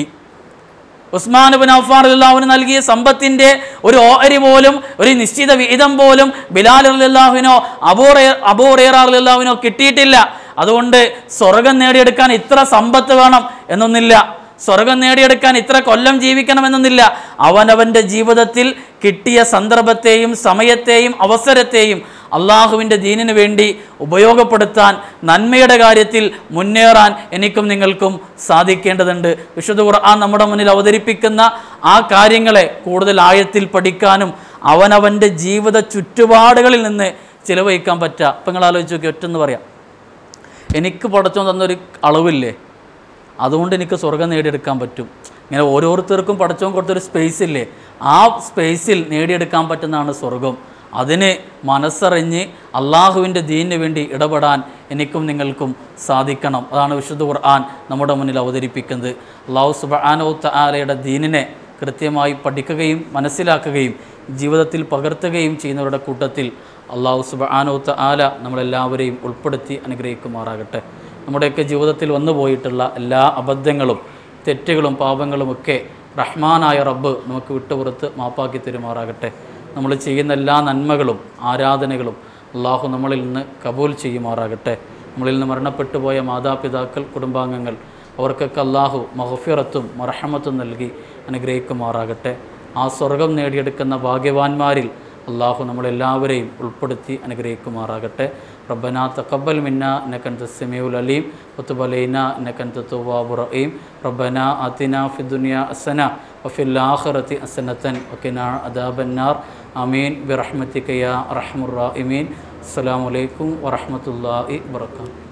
ഉസ്മാൻ ബിൻ അഫ്ഫാർ അള്ളാഹുവിന് നൽകിയ സമ്പത്തിന്റെ ഒരു ഓഹരി പോലും ഒരു നിശ്ചിത വിഹിതം പോലും ബിലാൽ അള്ളാഹുവിനോ അബൂറേ അബൂറേറ അള്ളാഹുവിനോ കിട്ടിയിട്ടില്ല അതുകൊണ്ട് സ്വർഗം നേടിയെടുക്കാൻ ഇത്ര സമ്പത്ത് വേണം എന്നൊന്നില്ല സ്വർഗം നേടിയെടുക്കാൻ ഇത്ര കൊല്ലം ജീവിക്കണമെന്നൊന്നില്ല അവനവൻ്റെ ജീവിതത്തിൽ കിട്ടിയ സന്ദർഭത്തെയും സമയത്തെയും അവസരത്തെയും അള്ളാഹുവിൻ്റെ ദീനിന് വേണ്ടി ഉപയോഗപ്പെടുത്താൻ നന്മയുടെ കാര്യത്തിൽ മുന്നേറാൻ എനിക്കും നിങ്ങൾക്കും സാധിക്കേണ്ടതുണ്ട് വിശുദ്ധ ഖുർആൻ നമ്മുടെ മുന്നിൽ അവതരിപ്പിക്കുന്ന ആ കാര്യങ്ങളെ കൂടുതൽ ആഴത്തിൽ പഠിക്കാനും അവനവൻ്റെ ജീവിത ചുറ്റുപാടുകളിൽ നിന്ന് ചിലവഴിക്കാൻ പറ്റുക അപ്പം നിങ്ങൾ ആലോചിച്ച് നോക്കി ഒറ്റെന്ന് പറയാം എനിക്ക് പടച്ചോ തന്നൊരു അളവില്ലേ അതുകൊണ്ട് എനിക്ക് സ്വർഗം നേടിയെടുക്കാൻ പറ്റും ഇങ്ങനെ ഓരോരുത്തർക്കും പടച്ചോൻ കൊടുത്തൊരു സ്പേസ് ഇല്ലേ ആ സ്പേസിൽ നേടിയെടുക്കാൻ പറ്റുന്നതാണ് സ്വർഗം അതിന് മനസ്സറിഞ്ഞ് അള്ളാഹുവിൻ്റെ ദീനിന് വേണ്ടി ഇടപെടാൻ എനിക്കും നിങ്ങൾക്കും സാധിക്കണം അതാണ് വിശുദ്ധ ഖുർആൻ നമ്മുടെ മുന്നിൽ അവതരിപ്പിക്കുന്നത് അള്ളാഹു സുബാനോ തആലയുടെ ദീനിനെ കൃത്യമായി പഠിക്കുകയും മനസ്സിലാക്കുകയും ജീവിതത്തിൽ പകർത്തുകയും ചെയ്യുന്നവരുടെ കൂട്ടത്തിൽ അള്ളാഹു സുബാനോ തആല നമ്മളെല്ലാവരെയും ഉൾപ്പെടുത്തി അനുഗ്രഹിക്കുമാറാകട്ടെ നമ്മുടെയൊക്കെ ജീവിതത്തിൽ വന്നുപോയിട്ടുള്ള എല്ലാ അബദ്ധങ്ങളും തെറ്റുകളും പാപങ്ങളുമൊക്കെ റഹ്മാനായ റബ്ബ് നമുക്ക് വിട്ടുപുറത്ത് മാപ്പാക്കി തരുമാറാകട്ടെ നമ്മൾ ചെയ്യുന്ന എല്ലാ നന്മകളും ആരാധനകളും അള്ളാഹു നമ്മളിൽ നിന്ന് കബൂൽ ചെയ്യുമാറാകട്ടെ നമ്മളിൽ നിന്ന് മരണപ്പെട്ടു പോയ മാതാപിതാക്കൾ കുടുംബാംഗങ്ങൾ അവർക്കൊക്കെ അള്ളാഹു മഹഫിറത്തും മറഹമത്തും നൽകി അനുഗ്രഹിക്കുമാറാകട്ടെ ആ സ്വർഗം നേടിയെടുക്കുന്ന ഭാഗ്യവാന്മാരിൽ അള്ളാഹു നമ്മളെല്ലാവരെയും ഉൾപ്പെടുത്തി അനുഗ്രഹിക്കുമാറാകട്ടെ റബ്ബന തഖബ്ബൽ മിന്ന ഇന്നക അൻത സമീഉൽ അലീം വതുബ് അലൈന ഇന്നക അൻത തവ്വാബുർ റഹീം റബ്ബന ആതിന ഫിദ് ദുനിയ ഹസന വഫിൽ ആഖിറതി ഹസനതൻ വഖിനാ അദാബന്നാർ ആമീൻ ബിറഹ്മതിക യാ അർഹമുർ റഹീമീൻ അസ്സലാമു അലൈക്കും വറഹ്മത്തുള്ളാഹി വബറകാതുഹു